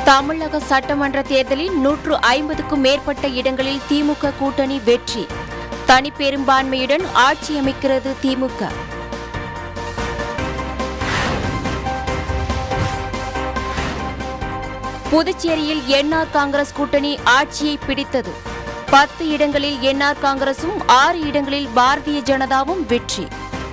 தமிழக சட்டமன்ற தேர்தலில் நூற்று ஐம்பதுக்கும் மேற்பட்ட இடங்களில் திமுக கூட்டணி வெற்றி தனிப்பெரும்பான்மையுடன் ஆட்சி அமைக்கிறது திமுக புதுச்சேரியில் என்ஆர் காங்கிரஸ் கூட்டணி ஆட்சியை பிடித்தது பத்து இடங்களில் என்ஆர் காங்கிரசும் ஆறு இடங்களில் பாரதிய ஜனதாவும் வெற்றி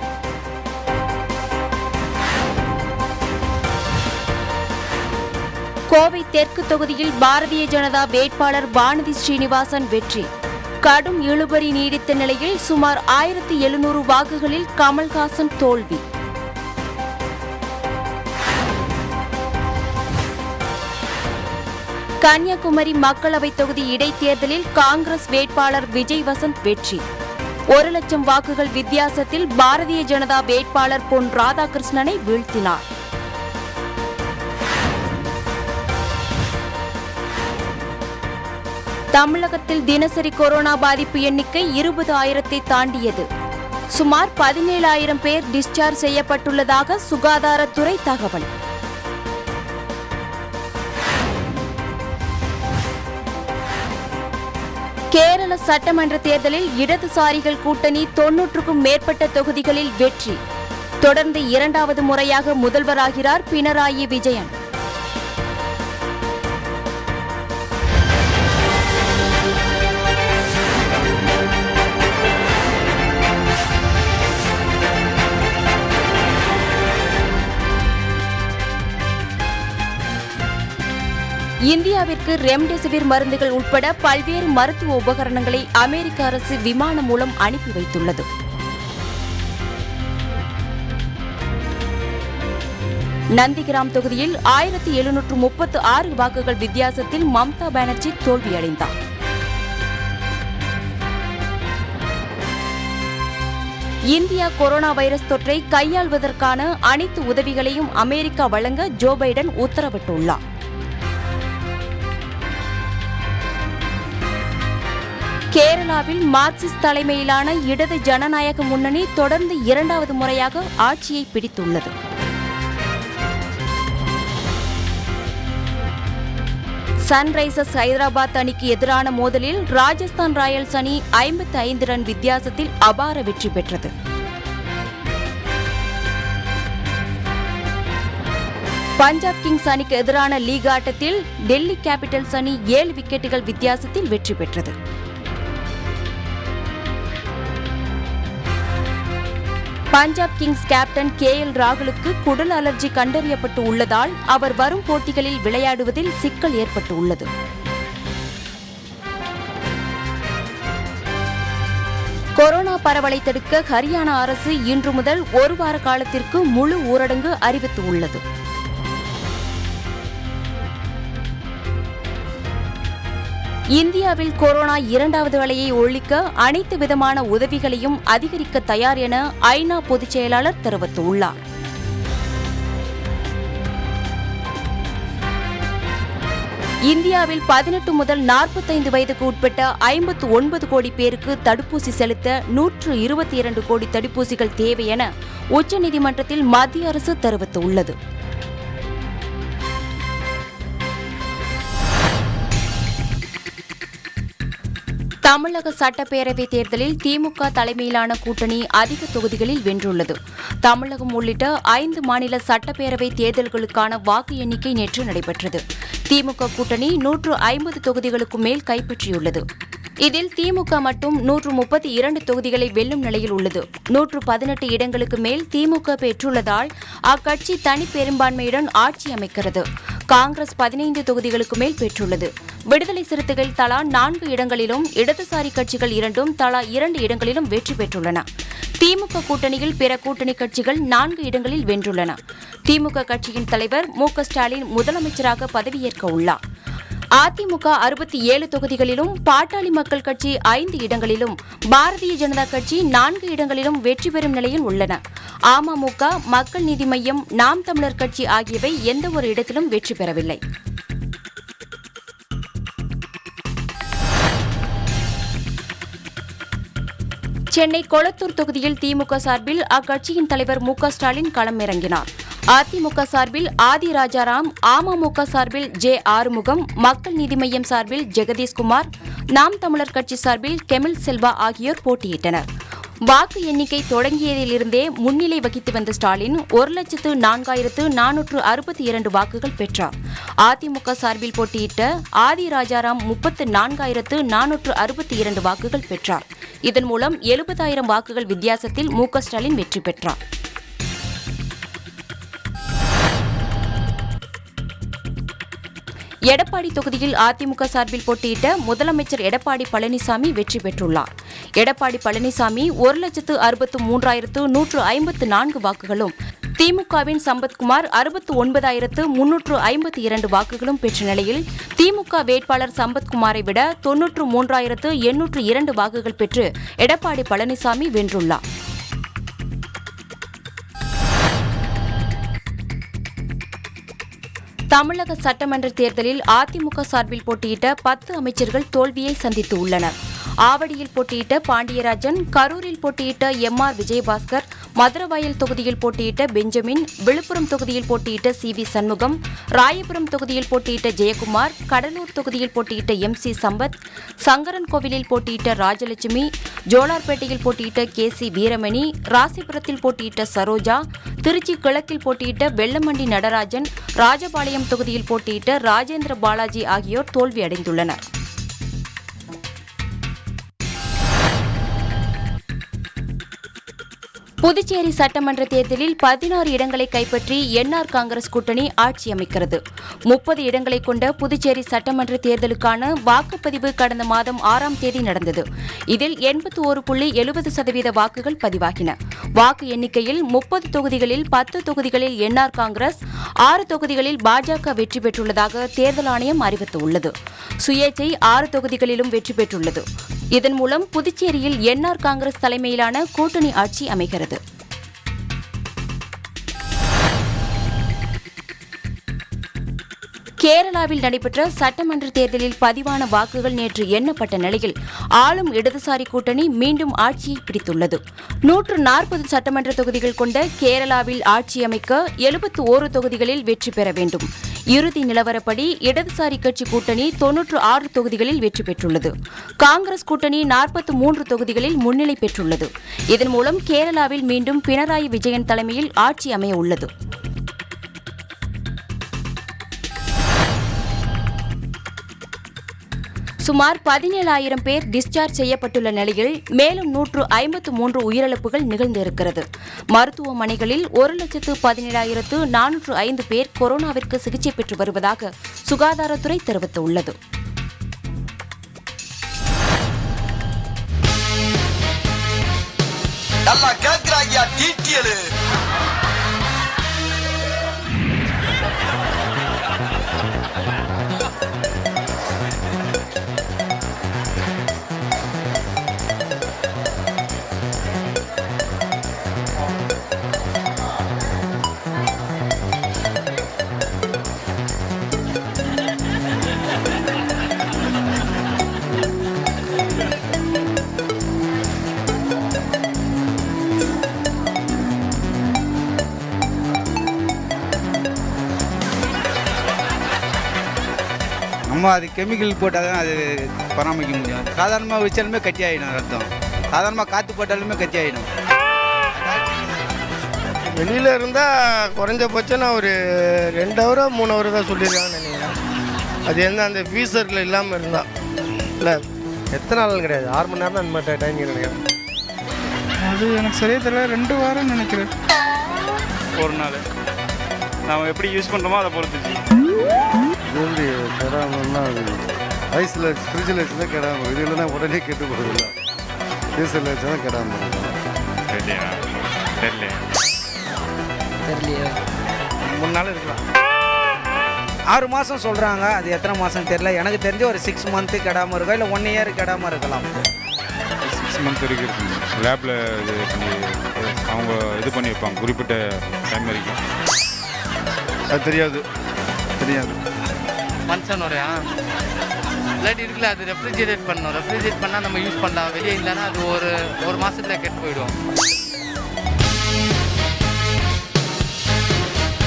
கோவை தெற்கு தொகுதியில் பாரதிய ஜனதா வேட்பாளர் வானதி ஸ்ரீனிவாசன் வெற்றி கடும் இழுபறி நீடித்த நிலையில் சுமார் ஆயிரத்தி எழுநூறு வாக்குகளில் கமல்ஹாசன் தோல்வி கன்னியாகுமரி மக்களவைத் தொகுதி இடைத்தேர்தலில் காங்கிரஸ் வேட்பாளர் விஜய் வசந்த் வெற்றி ஒரு லட்சம் வாக்குகள் வித்தியாசத்தில் பாரதிய ஜனதா வேட்பாளர் பொன் ராதாகிருஷ்ணனை வீழ்த்தினார் தமிழகத்தில் தினசரி கொரோனா பாதிப்பு எண்ணிக்கை இருபது ஆயிரத்தை தாண்டியது சுமார் பதினேழாயிரம் பேர் டிஸ்சார்ஜ் செய்யப்பட்டுள்ளதாக சுகாதாரத்துறை தகவல் கேரள சட்டமன்ற தேர்தலில் இடதுசாரிகள் கூட்டணி தொன்னூற்றுக்கும் மேற்பட்ட தொகுதிகளில் வெற்றி தொடர்ந்து இரண்டாவது முறையாக முதல்வராகிறார் பினராயி விஜயன் இந்தியாவிற்கு ரெம்டெசிவிர் மருந்துகள் உட்பட பல்வேறு மருத்துவ உபகரணங்களை அமெரிக்க அரசு விமானம் மூலம் அனுப்பி வைத்துள்ளது நந்திகிராம் தொகுதியில் ஆயிரத்தி எழுநூற்று முப்பத்து ஆறு வாக்குகள் வித்தியாசத்தில் மம்தா பானர்ஜி தோல்வியடைந்தார் இந்தியா கொரோனா வைரஸ் தொற்றை கையாள்வதற்கான அனைத்து உதவிகளையும் அமெரிக்கா வழங்க ஜோ பைடன் உத்தரவிட்டுள்ளார் கேரளாவில் மார்க்சிஸ்ட் தலைமையிலான இடது ஜனநாயக முன்னணி தொடர்ந்து இரண்டாவது முறையாக ஆட்சியை பிடித்துள்ளது சன்ரைசர்ஸ் ஹைதராபாத் அணிக்கு எதிரான மோதலில் ராஜஸ்தான் ராயல்ஸ் அணி ஐம்பத்தி ஐந்து ரன் வித்தியாசத்தில் அபார வெற்றி பெற்றது பஞ்சாப் கிங்ஸ் அணிக்கு எதிரான லீக் ஆட்டத்தில் டெல்லி கேபிட்டல்ஸ் அணி ஏழு விக்கெட்டுகள் வித்தியாசத்தில் வெற்றி பெற்றது Punjab Kings captain K L ராகுலுக்கு குடல் அலர்ஜி கண்டறியப்பட்டு உள்ளதால் அவர் வரும் போட்டிகளில் விளையாடுவதில் சிக்கல் ஏற்பட்டு உள்ளது கொரோனா பரவலை தடுக்க ஹரியானா அரசு இன்று முதல் ஒரு வார காலத்திற்கு முழு ஊரடங்கு அறிவித்துள்ளது இந்தியாவில் கொரோனா இரண்டாவது அலையை ஒழிக்க அனைத்து விதமான உதவிகளையும் அதிகரிக்க தயார் என ஐநா பொதுச் செயலாளர் தெரிவித்துள்ளார் இந்தியாவில் பதினெட்டு முதல் நாற்பத்தைந்து வயதுக்கு உட்பட்ட ஐம்பத்து ஒன்பது கோடி பேருக்கு தடுப்பூசி செலுத்த நூற்று இருபத்தி இரண்டு கோடி தடுப்பூசிகள் தேவை என உச்சநீதிமன்றத்தில் மத்திய அரசு தெரிவித்துள்ளது தமிழக சட்டப்பேரவை தேர்தலில் திமுக தலைமையிலான கூட்டணி அதிக தொகுதிகளில் வென்றுள்ளது தமிழகம் உள்ளிட்ட ஐந்து மாநில சட்டப்பேரவை தேர்தல்களுக்கான வாக்கு எண்ணிக்கை நேற்று நடைபெற்றது திமுக கூட்டணி நூற்று ஐம்பது தொகுதிகளுக்கு மேல் கைப்பற்றியுள்ளது இதில் திமுக மட்டும் நூற்று முப்பத்தி இரண்டு தொகுதிகளை வெல்லும் நிலையில் உள்ளது நூற்று பதினெட்டு இடங்களுக்கு மேல் திமுக பெற்றுள்ளதால் அக்கட்சி தனி பெரும்பான்மையுடன் ஆட்சி அமைக்கிறது காங்கிரஸ் பதினைந்து தொகுதிகளுக்கு மேல் பெற்றுள்ளது விடுதலை சிறுத்தைகள் தலா நான்கு இடங்களிலும் இடதுசாரி கட்சிகள் இரண்டும் தலா இரண்டு இடங்களிலும் வெற்றி பெற்றுள்ளன திமுக கூட்டணியில் பிற கூட்டணி கட்சிகள் நான்கு இடங்களில் வென்றுள்ளன திமுக கட்சியின் தலைவர் மு க ஸ்டாலின் முதலமைச்சராக பதவியேற்க உள்ளார் அதிமுக அறுபத்தி ஏழு தொகுதிகளிலும் பாட்டாளி மக்கள் கட்சி ஐந்து இடங்களிலும் பாரதிய ஜனதா கட்சி நான்கு இடங்களிலும் வெற்றி பெறும் நிலையில் உள்ளன அமமுக மக்கள் நீதி மய்யம் நாம் தமிழர் கட்சி ஆகியவை எந்த ஒரு இடத்திலும் வெற்றி பெறவில்லை சென்னை கொளத்தூர் தொகுதியில் திமுக சார்பில் அக்கட்சியின் தலைவர் மு க ஸ்டாலின் களமிறங்கினார் அதிமுக சார்பில் ஆதி ராஜாராம் அமமுக சார்பில் ஜே ஆறுமுகம் மக்கள் நீதி மய்யம் சார்பில் ஜெகதீஷ்குமார் நாம் தமிழர் கட்சி சார்பில் கெமில் செல்வா ஆகியோர் போட்டியிட்டனர் வாக்கு எண்ணிக்கை தொடங்கியதிலிருந்தே முன்னிலை வகித்து வந்த ஸ்டாலின் ஒரு லட்சத்து நான்காயிரத்து நானூற்று அறுபத்தி இரண்டு வாக்குகள் பெற்றார் அதிமுக சார்பில் போட்டியிட்ட ஆதி ராஜாராம் முப்பத்து நான்காயிரத்து நானூற்று அறுபத்தி இரண்டு வாக்குகள் பெற்றார் இதன் மூலம் எழுபதாயிரம் வாக்குகள் வித்தியாசத்தில் மு க ஸ்டாலின் வெற்றி பெற்றார் எடப்பாடி தொகுதியில் அதிமுக சார்பில் போட்டியிட்ட முதலமைச்சர் எடப்பாடி பழனிசாமி வெற்றி பெற்றுள்ளார் எடப்பாடி பழனிசாமி ஒரு லட்சத்து அறுபத்து மூன்றாயிரத்து நூற்று ஐம்பத்து நான்கு வாக்குகளும் திமுகவின் சம்பத்குமார் அறுபத்து ஒன்பதாயிரத்து முன்னூற்று ஐம்பத்தி இரண்டு வாக்குகளும் பெற்ற நிலையில் திமுக வேட்பாளர் சம்பத்குமாரை விட தொன்னூற்று மூன்றாயிரத்து எண்ணூற்று இரண்டு வாக்குகள் பெற்று எடப்பாடி பழனிசாமி வென்றுள்ளார் தமிழக சட்டமன்ற தேர்தலில் அதிமுக சார்பில் போட்டியிட்ட பத்து அமைச்சர்கள் தோல்வியை சந்தித்து உள்ளனர் ஆவடியில் போட்டியிட்ட பாண்டியராஜன் கரூரில் போட்டியிட்ட எம் ஆர் விஜயபாஸ்கர் மதுரவாயல் தொகுதியில் போட்டியிட்ட பெஞ்சமின் விழுப்புரம் தொகுதியில் போட்டியிட்ட சி வி சண்முகம் ராயபுரம் தொகுதியில் போட்டியிட்ட ஜெயக்குமார் கடலூர் தொகுதியில் போட்டியிட்ட எம் சி சம்பத் சங்கரன் கோவிலில் போட்டியிட்ட ராஜலட்சுமி ஜோலார்பேட்டையில் போட்டியிட்ட கே சி வீரமணி ராசிபுரத்தில் போட்டியிட்ட சரோஜா திருச்சி கிழக்கில் போட்டியிட்ட வெள்ளமண்டி நடராஜன் ராஜபாளையம் தொகுதியில் போட்டியிட்ட ராஜேந்திர பாலாஜி ஆகியோர் தோல்வியடைந்துள்ளனர் புதுச்சேரி சட்டமன்ற தேர்தலில் பதினாறு இடங்களை கைப்பற்றி என்ஆர் காங்கிரஸ் கூட்டணி ஆட்சி அமைக்கிறது முப்பது இடங்களை கொண்ட புதுச்சேரி சட்டமன்ற தேர்தலுக்கான வாக்குப்பதிவு கடந்த மாதம் ஆறாம் தேதி நடந்தது இதில் எண்பத்தி ஒரு புள்ளி எழுபது சதவீத வாக்குகள் பதிவாகின வாக்கு எண்ணிக்கையில் முப்பது தொகுதிகளில் பத்து தொகுதிகளில் என்ஆர் காங்கிரஸ் ஆறு தொகுதிகளில் பாஜக வெற்றி பெற்றுள்ளதாக தேர்தல் ஆணையம் அறிவித்துள்ளது சுயேச்சை ஆறு தொகுதிகளிலும் வெற்றி பெற்றுள்ளது இதன் மூலம் புதுச்சேரியில் என்ஆர் காங்கிரஸ் தலைமையிலான கூட்டணி ஆட்சி அமைகிறது கேரளாவில் நடைபெற்ற சட்டமன்ற தேர்தலில் பதிவான வாக்குகள் நேற்று எண்ணப்பட்ட நிலையில் ஆளும் இடதுசாரி கூட்டணி மீண்டும் ஆட்சியை பிடித்துள்ளது நூற்று நாற்பது சட்டமன்ற தொகுதிகள் கொண்ட கேரளாவில் ஆட்சி அமைக்க எழுபத்து ஓரு தொகுதிகளில் வெற்றி பெற வேண்டும் இறுதி நிலவரப்படி இடதுசாரி கட்சி கூட்டணி தொன்னூற்று ஆறு தொகுதிகளில் வெற்றி பெற்றுள்ளது காங்கிரஸ் கூட்டணி நாற்பத்து மூன்று தொகுதிகளில் முன்னிலை பெற்றுள்ளது இதன் மூலம் கேரளாவில் மீண்டும் பினராயி விஜயன் தலைமையில் ஆட்சி அமைய உள்ளது சுமார் பதினேழாயிரம் பேர் டிஸ்சார்ஜ் செய்யப்பட்டுள்ள நிலையில் மேலும் நூற்று ஐம்பத்து மூன்று உயிரிழப்புகள் நிகழ்ந்திருக்கிறது மருத்துவமனைகளில் ஒரு லட்சத்து பதினேழாயிரத்து நானூற்று ஐந்து பேர் கொரோனாவிற்கு சிகிச்சை பெற்று வருவதாக சுகாதாரத்துறை தெரிவித்துள்ளது நல்லா கேக்குறாங்கயா டீட்டியலு நம்ம அது கெமிக்கல் போட்டால் தான் அது பராமரிக்க முடியும் சாதாரணமாக வச்சாலுமே கட்டி ஆகிடும் ரத்தம் சாதாரணமாக காற்று போட்டாலுமே கட்டி ஆகிடும் வெளியில் இருந்தால் குறைஞ்சபட்சம் நான் ஒரு ரெண்டு ஹவரோ மூணு ஹவர் தான் சொல்லியிருக்காங்கன்னு நினைக்கிறேன் அது என்ன அந்த ஃபீஸரில் இல்லாமல் இருந்தால் இல்லை எத்தனை நாள் கிடையாது ஆறு மணி நேரம் அந்த மாதிரி டைம் நினைக்கிறேன் அது எனக்கு சரியா தெரியல ரெண்டு வாரம் நினைக்கிறேன் ஒரு நாள் நாம் எப்படி யூஸ் பண்ணுறோமோ அதை பொறுத்துச்சு எப்படி கெடாமல்லாம் அது ஐஸில் ஃப்ரிட்ஜில் வச்சு தான் கெடாமல் இது இல்லைன்னா உடனே கெட்டு போகுதுல்ல டீசலில் வச்சு தான் கெடாமல் இருக்கும் தெரியலையா தெரியல மூணு நாள் இருக்கலாம் ஆறு மாதம் சொல்கிறாங்க அது எத்தனை மாதம் தெரியல எனக்கு தெரிஞ்ச ஒரு சிக்ஸ் மந்த்து கெடாமல் இருக்கும் இல்லை ஒன் இயர் கெடாமல் இருக்கலாம் சிக்ஸ் மந்த் வரைக்கும் இருக்குங்க லேபில் இது பண்ணி அவங்க இது பண்ணி வைப்பாங்க குறிப்பிட்ட டைம் வரைக்கும் அது தெரியாது தெரியாது மனுஷன் வரையா இல்லாட்டி இருக்குல்ல அது ரெஃப்ரிஜிரேட் பண்ணணும் ரெஃப்ரிஜிரேட் பண்ணால் நம்ம யூஸ் பண்ணலாம் வெளியே இல்லைன்னா அது ஒரு ஒரு மாதத்துல கெட்டு போயிடும்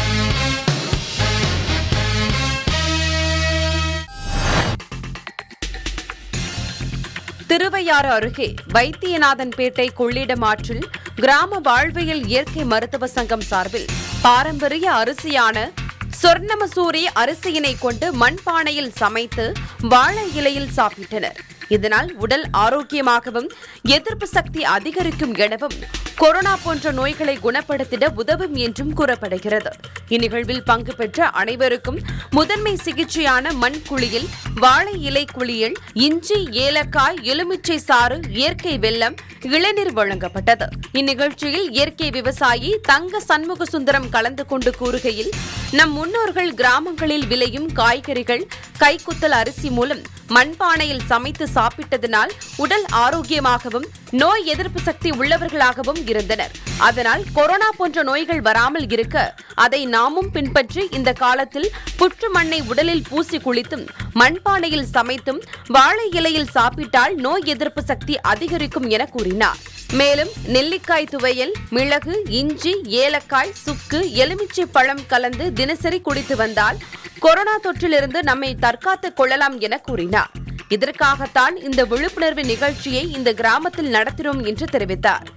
திருவையாறு அருகே வைத்தியநாதன்பேட்டை கொள்ளிடம் ஆற்றில் கிராம வாழ்வியல் இயற்கை மருத்துவ சங்கம் சார்பில் பாரம்பரிய அரிசியான சொர்ணமசூரி அரிசியினை கொண்டு மண்பானையில் சமைத்து வாழை இலையில் சாப்பிட்டனர் இதனால் உடல் ஆரோக்கியமாகவும் எதிர்ப்பு சக்தி அதிகரிக்கும் எனவும் கொரோனா போன்ற நோய்களை குணப்படுத்திட உதவும் என்றும் கூறப்படுகிறது இந்நிகழ்வில் பங்கு பெற்ற அனைவருக்கும் முதன்மை சிகிச்சையான மண் குளியல் வாழை இலை குளியல் இஞ்சி ஏலக்காய் எலுமிச்சை சாறு இயற்கை வெல்லம் இளநீர் வழங்கப்பட்டது இந்நிகழ்ச்சியில் இயற்கை விவசாயி தங்க சண்முக சுந்தரம் கலந்து கொண்டு கூறுகையில் நம் முன்னோர்கள் கிராமங்களில் விளையும் காய்கறிகள் கைக்குத்தல் அரிசி மூலம் மண்பானையில் சமைத்து சாப்பிட்டதனால் உடல் ஆரோக்கியமாகவும் நோய் எதிர்ப்பு சக்தி உள்ளவர்களாகவும் இருந்தனர் அதனால் கொரோனா போன்ற நோய்கள் வராமல் இருக்க அதை நாமும் பின்பற்றி இந்த காலத்தில் புற்று மண்ணை உடலில் பூசி குளித்தும் மண்பானையில் சமைத்தும் வாழை இலையில் சாப்பிட்டால் நோய் எதிர்ப்பு சக்தி அதிகரிக்கும் என கூறினார் மேலும் நெல்லிக்காய் துவையல் மிளகு இஞ்சி ஏலக்காய் சுக்கு எலுமிச்சை பழம் கலந்து தினசரி குடித்து வந்தால் கொரோனா தொற்றிலிருந்து நம்மை தற்காத்துக் கொள்ளலாம் என கூறினார் இதற்காகத்தான் இந்த விழிப்புணர்வு நிகழ்ச்சியை இந்த கிராமத்தில் நடத்தினோம் என்று தெரிவித்தார்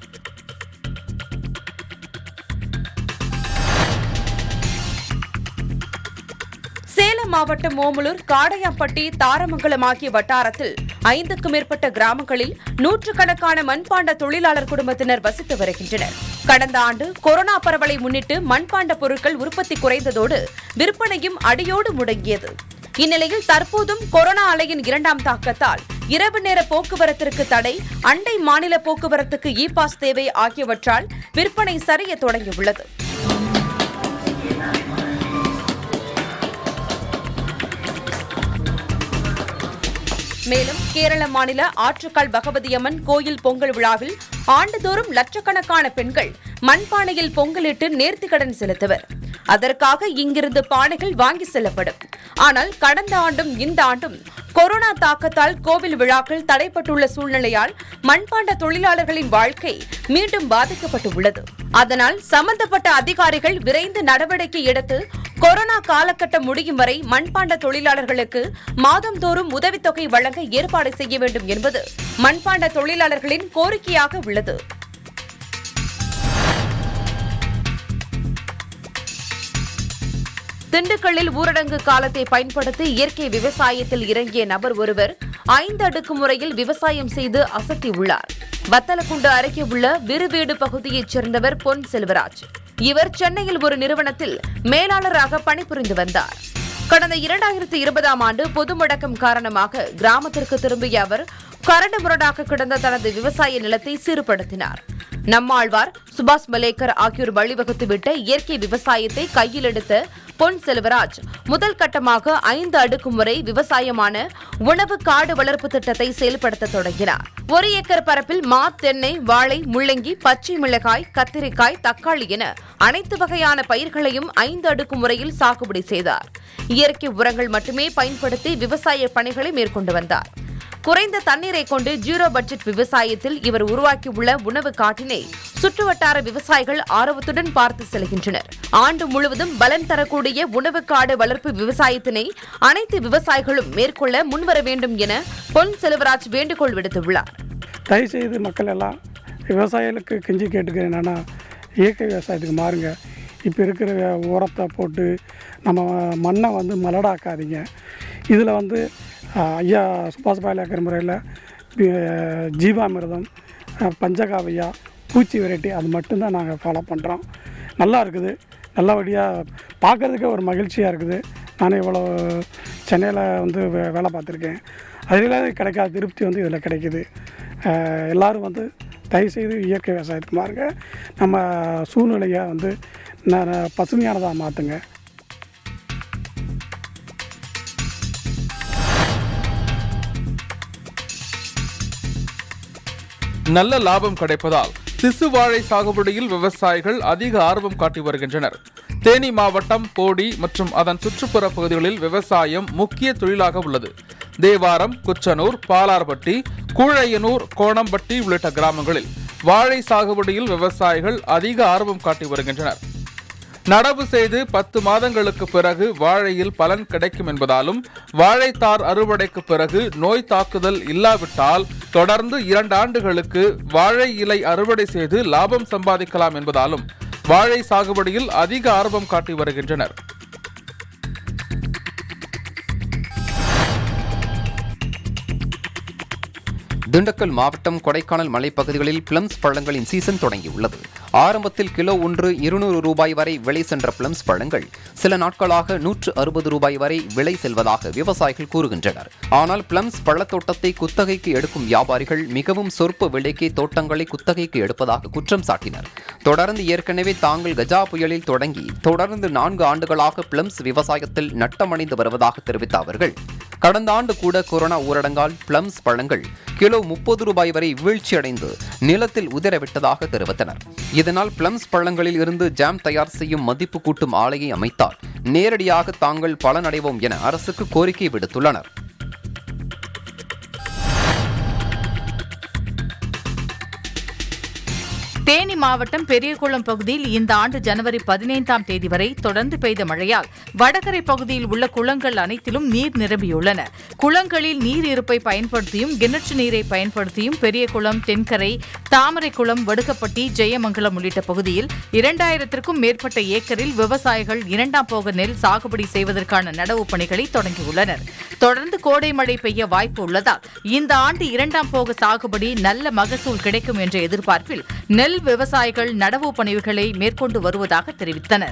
சேலம் மாவட்டம் ஓமலூர் காடையாம்பட்டி தாரமங்கலம் ஆகிய வட்டாரத்தில் ஐந்துக்கும் மேற்பட்ட கிராமங்களில் நூற்றுக்கணக்கான மண்பாண்ட தொழிலாளர் குடும்பத்தினர் வசித்து வருகின்றனர் கடந்த ஆண்டு கொரோனா பரவலை முன்னிட்டு மண்பாண்ட பொருட்கள் உற்பத்தி குறைந்ததோடு விற்பனையும் அடியோடு முடங்கியது இந்நிலையில் தற்போதும் கொரோனா அலையின் இரண்டாம் தாக்கத்தால் இரவு நேர போக்குவரத்திற்கு தடை அண்டை மாநில போக்குவரத்துக்கு இ பாஸ் தேவை ஆகியவற்றால் விற்பனை சரிய தொடங்கியுள்ளது மேலும் கேரள மாநில ஆற்றுக்கால் பகவதியம்மன் கோயில் பொங்கல் விழாவில் ஆண்டுதோறும் லட்சக்கணக்கான பெண்கள் மண்பானையில் பொங்கலிட்டு நேர்த்திக்கடன் செலுத்துவர் அதற்காக இங்கிருந்து பானைகள் வாங்கி செல்லப்படும் ஆனால் கடந்த ஆண்டும் இந்த ஆண்டும் கொரோனா தாக்கத்தால் கோவில் விழாக்கள் தடைப்பட்டுள்ள சூழ்நிலையால் மண்பாண்ட தொழிலாளர்களின் வாழ்க்கை மீண்டும் பாதிக்கப்பட்டு உள்ளது அதனால் சம்பந்தப்பட்ட அதிகாரிகள் விரைந்து நடவடிக்கை எடுத்து கொரோனா காலகட்டம் முடியும் வரை மண்பாண்ட தொழிலாளர்களுக்கு மாதந்தோறும் உதவித்தொகை வழங்க ஏற்பாடு செய்ய வேண்டும் என்பது மண்பாண்ட தொழிலாளர்களின் கோரிக்கையாக உள்ளது திண்டுக்கல்லில் ஊரடங்கு காலத்தை பயன்படுத்தி இயற்கை விவசாயத்தில் இறங்கிய நபர் ஒருவர் ஐந்து அடுக்கு முறையில் விவசாயம் செய்து அசத்தியுள்ளார் வத்தலக்குண்டு அருகே உள்ள விருவீடு பகுதியைச் சேர்ந்தவர் பொன் செல்வராஜ் இவர் சென்னையில் ஒரு நிறுவனத்தில் மேலாளராக பணிபுரிந்து வந்தார் கடந்த இரண்டாயிரத்தி இருபதாம் ஆண்டு பொது முடக்கம் காரணமாக கிராமத்திற்கு திரும்பிய அவர் கரடு முரடாக கிடந்த தனது விவசாய நிலத்தை சீர்படுத்தினார் நம்மாழ்வார் சுபாஷ் மலேக்கர் ஆகியோர் வழிவகுத்துவிட்ட இயற்கை விவசாயத்தை கையில் எடுத்த பொன் செல்வராஜ் முதல் கட்டமாக ஐந்து அடுக்கு முறை விவசாயமான உணவு காடு வளர்ப்பு திட்டத்தை செயல்படுத்த தொடங்கினார் ஒரு ஏக்கர் பரப்பில் மா தென்னை வாழை முள்ளங்கி பச்சை மிளகாய் கத்திரிக்காய் தக்காளி என அனைத்து வகையான பயிர்களையும் ஐந்து அடுக்கு முறையில் சாகுபடி செய்தார் இயற்கை உரங்கள் மட்டுமே பயன்படுத்தி விவசாய பணிகளை மேற்கொண்டு வந்தார் குறைந்த தண்ணீரை கொண்டு ஜீரோ பட்ஜெட் விவசாயத்தில் இவர் உருவாக்கியுள்ள உணவு காட்டினை சுற்றுவட்டார விவசாயிகள் ஆர்வத்துடன் பார்த்து செல்கின்றனர் ஆண்டு முழுவதும் பலன் தரக்கூடிய உணவு காடு வளர்ப்பு விவசாயத்தினை அனைத்து விவசாயிகளும் மேற்கொள்ள முன்வர வேண்டும் என பொன் செல்வராஜ் வேண்டுகோள் விடுத்துள்ளார் தயவுசெய்து மக்கள் எல்லாம் விவசாயிகளுக்கு கெஞ்சி கேட்டுக்கிறேன் என்னென்னா இயற்கை விவசாயத்துக்கு மாறுங்க இப்போ இருக்கிற உரத்தை போட்டு நம்ம மண்ணை வந்து மலடாக்காதீங்க இதில் வந்து ஆஹ், ஐயா சுபாஷ் பாலேக்கர் முறையில் ஜீவாமிர்தம் ஆஹ், பஞ்சகாவியா பூச்சி வெரைட்டி அது மட்டும்தான் நாங்கள் ஃபாலோ பண்ணுறோம் நல்லா இருக்குது நல்லபடியாக பார்க்குறதுக்கே ஒரு மகிழ்ச்சியாக இருக்குது நான் இவ்வளோ சென்னையில் வந்து வே- வேலை பார்த்துருக்கேன் அதில் கிடைக்காத திருப்தி வந்து இதில் கிடைக்குது ஆஹ், எல்லாரும் வந்து தயவுசெய்து இயற்கை விவசாயத்துக்கு மாறுங்க நம்ம சூழ்நிலையை வந்து ந- பசுமையானதாக மாற்றுங்க நல்ல லாபம் கிடைப்பதால் திசு வாழை சாகுபடியில் விவசாயிகள் அதிக ஆர்வம் காட்டி வருகின்றனர் தேனி மாவட்டம் போடி மற்றும் அதன் சுற்றுப்புற பகுதிகளில் விவசாயம் முக்கிய தொழிலாக உள்ளது தேவாரம் குச்சனூர் பாலார்பட்டி கூழையனூர் கோணம்பட்டி உள்ளிட்ட கிராமங்களில் வாழை சாகுபடியில் விவசாயிகள் அதிக ஆர்வம் காட்டி வருகின்றனர் நடவு செய்து பத்து மாதங்களுக்கு பிறகு வாழையில் பலன் கிடைக்கும் என்பதாலும் வாழைத்தார் அறுவடைக்கு பிறகு நோய் தாக்குதல் இல்லாவிட்டால் தொடர்ந்து இரண்டு ஆண்டுகளுக்கு வாழை இலை அறுவடை செய்து லாபம் சம்பாதிக்கலாம் என்பதாலும் வாழை சாகுபடியில் அதிக ஆர்வம் காட்டி வருகின்றனர் திண்டுக்கல் மாவட்டம் கொடைக்கானல் மலைப்பகுதிகளில் பிளம்ஸ் பழங்களின் சீசன் தொடங்கியுள்ளது ஆரம்பத்தில் கிலோ ஒன்று இருநூறு ரூபாய் வரை விலை சென்ற பிளம்ஸ் பழங்கள் சில நாட்களாக நூற்று அறுபது ரூபாய் வரை விலை செல்வதாக விவசாயிகள் கூறுகின்றனர் ஆனால் பிளம்ஸ் பழத்தோட்டத்தை குத்தகைக்கு எடுக்கும் வியாபாரிகள் மிகவும் சொற்ப விலைக்கு தோட்டங்களை குத்தகைக்கு எடுப்பதாக குற்றம் சாட்டினர் தொடர்ந்து ஏற்கனவே தாங்கள் கஜா புயலில் தொடங்கி தொடர்ந்து நான்கு ஆண்டுகளாக பிளம்ஸ் விவசாயத்தில் நட்டமடைந்து வருவதாக தெரிவித்த அவர்கள் கடந்த ஆண்டு கூட கொரோனா ஊரடங்கால் பிளம்ஸ் பழங்கள் கிலோ முப்பது ரூபாய் வரை வீழ்ச்சியடைந்து நிலத்தில் உதறவிட்டதாக தெரிவித்தனர் இதனால் பிளம்ஸ் பழங்களில் இருந்து ஜாம் தயார் செய்யும் மதிப்பு கூட்டும் ஆலையை அமைத்தால் நேரடியாக தாங்கள் பலனடைவோம் என அரசுக்கு கோரிக்கை விடுத்துள்ளனர் தேனி மாவட்டம் பெரியகுளம் பகுதியில் இந்த ஆண்டு ஜனவரி பதினைந்தாம் தேதி வரை தொடர்ந்து பெய்த மழையால் வடகரை பகுதியில் உள்ள குளங்கள் அனைத்திலும் நீர் நிரம்பியுள்ளன குளங்களில் நீர் இருப்பை பயன்படுத்தியும் கிணற்று நீரை பயன்படுத்தியும் பெரியகுளம் தென்கரை தாமரைக்குளம் வடுகப்பட்டி ஜெயமங்கலம் உள்ளிட்ட பகுதியில் இரண்டாயிரத்திற்கும் மேற்பட்ட ஏக்கரில் விவசாயிகள் இரண்டாம் போக நெல் சாகுபடி செய்வதற்கான நடவு பணிகளை தொடங்கியுள்ளனர் தொடர்ந்து கோடை மழை பெய்ய வாய்ப்பு உள்ளதால் இந்த ஆண்டு இரண்டாம் போக சாகுபடி நல்ல மகசூல் கிடைக்கும் என்ற எதிர்பார்ப்பில் நெல் விவசாயிகள் நடவு பணிகளை மேற்கொண்டு வருவதாக தெரிவித்தனர்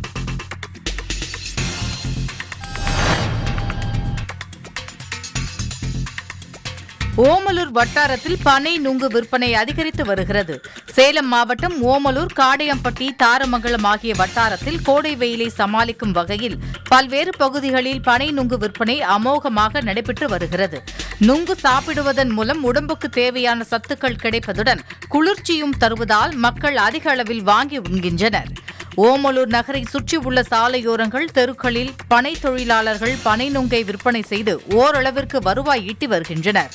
ஓமலூர் வட்டாரத்தில் பனை நுங்கு விற்பனை அதிகரித்து வருகிறது சேலம் மாவட்டம் ஓமலூர் காடையம்பட்டி தாரமங்கலம் ஆகிய வட்டாரத்தில் கோடை வெயிலை சமாளிக்கும் வகையில் பல்வேறு பகுதிகளில் பனை நுங்கு விற்பனை அமோகமாக நடைபெற்று வருகிறது நுங்கு சாப்பிடுவதன் மூலம் உடம்புக்கு தேவையான சத்துக்கள் கிடைப்பதுடன் குளிர்ச்சியும் தருவதால் மக்கள் அதிக அளவில் வாங்கி உண்கின்றனர் ஓமலூர் நகரை சுற்றியுள்ள சாலையோரங்கள் தெருக்களில் பனை தொழிலாளர்கள் பனை நுங்கை விற்பனை செய்து ஓரளவிற்கு வருவாய் ஈட்டி வருகின்றனர்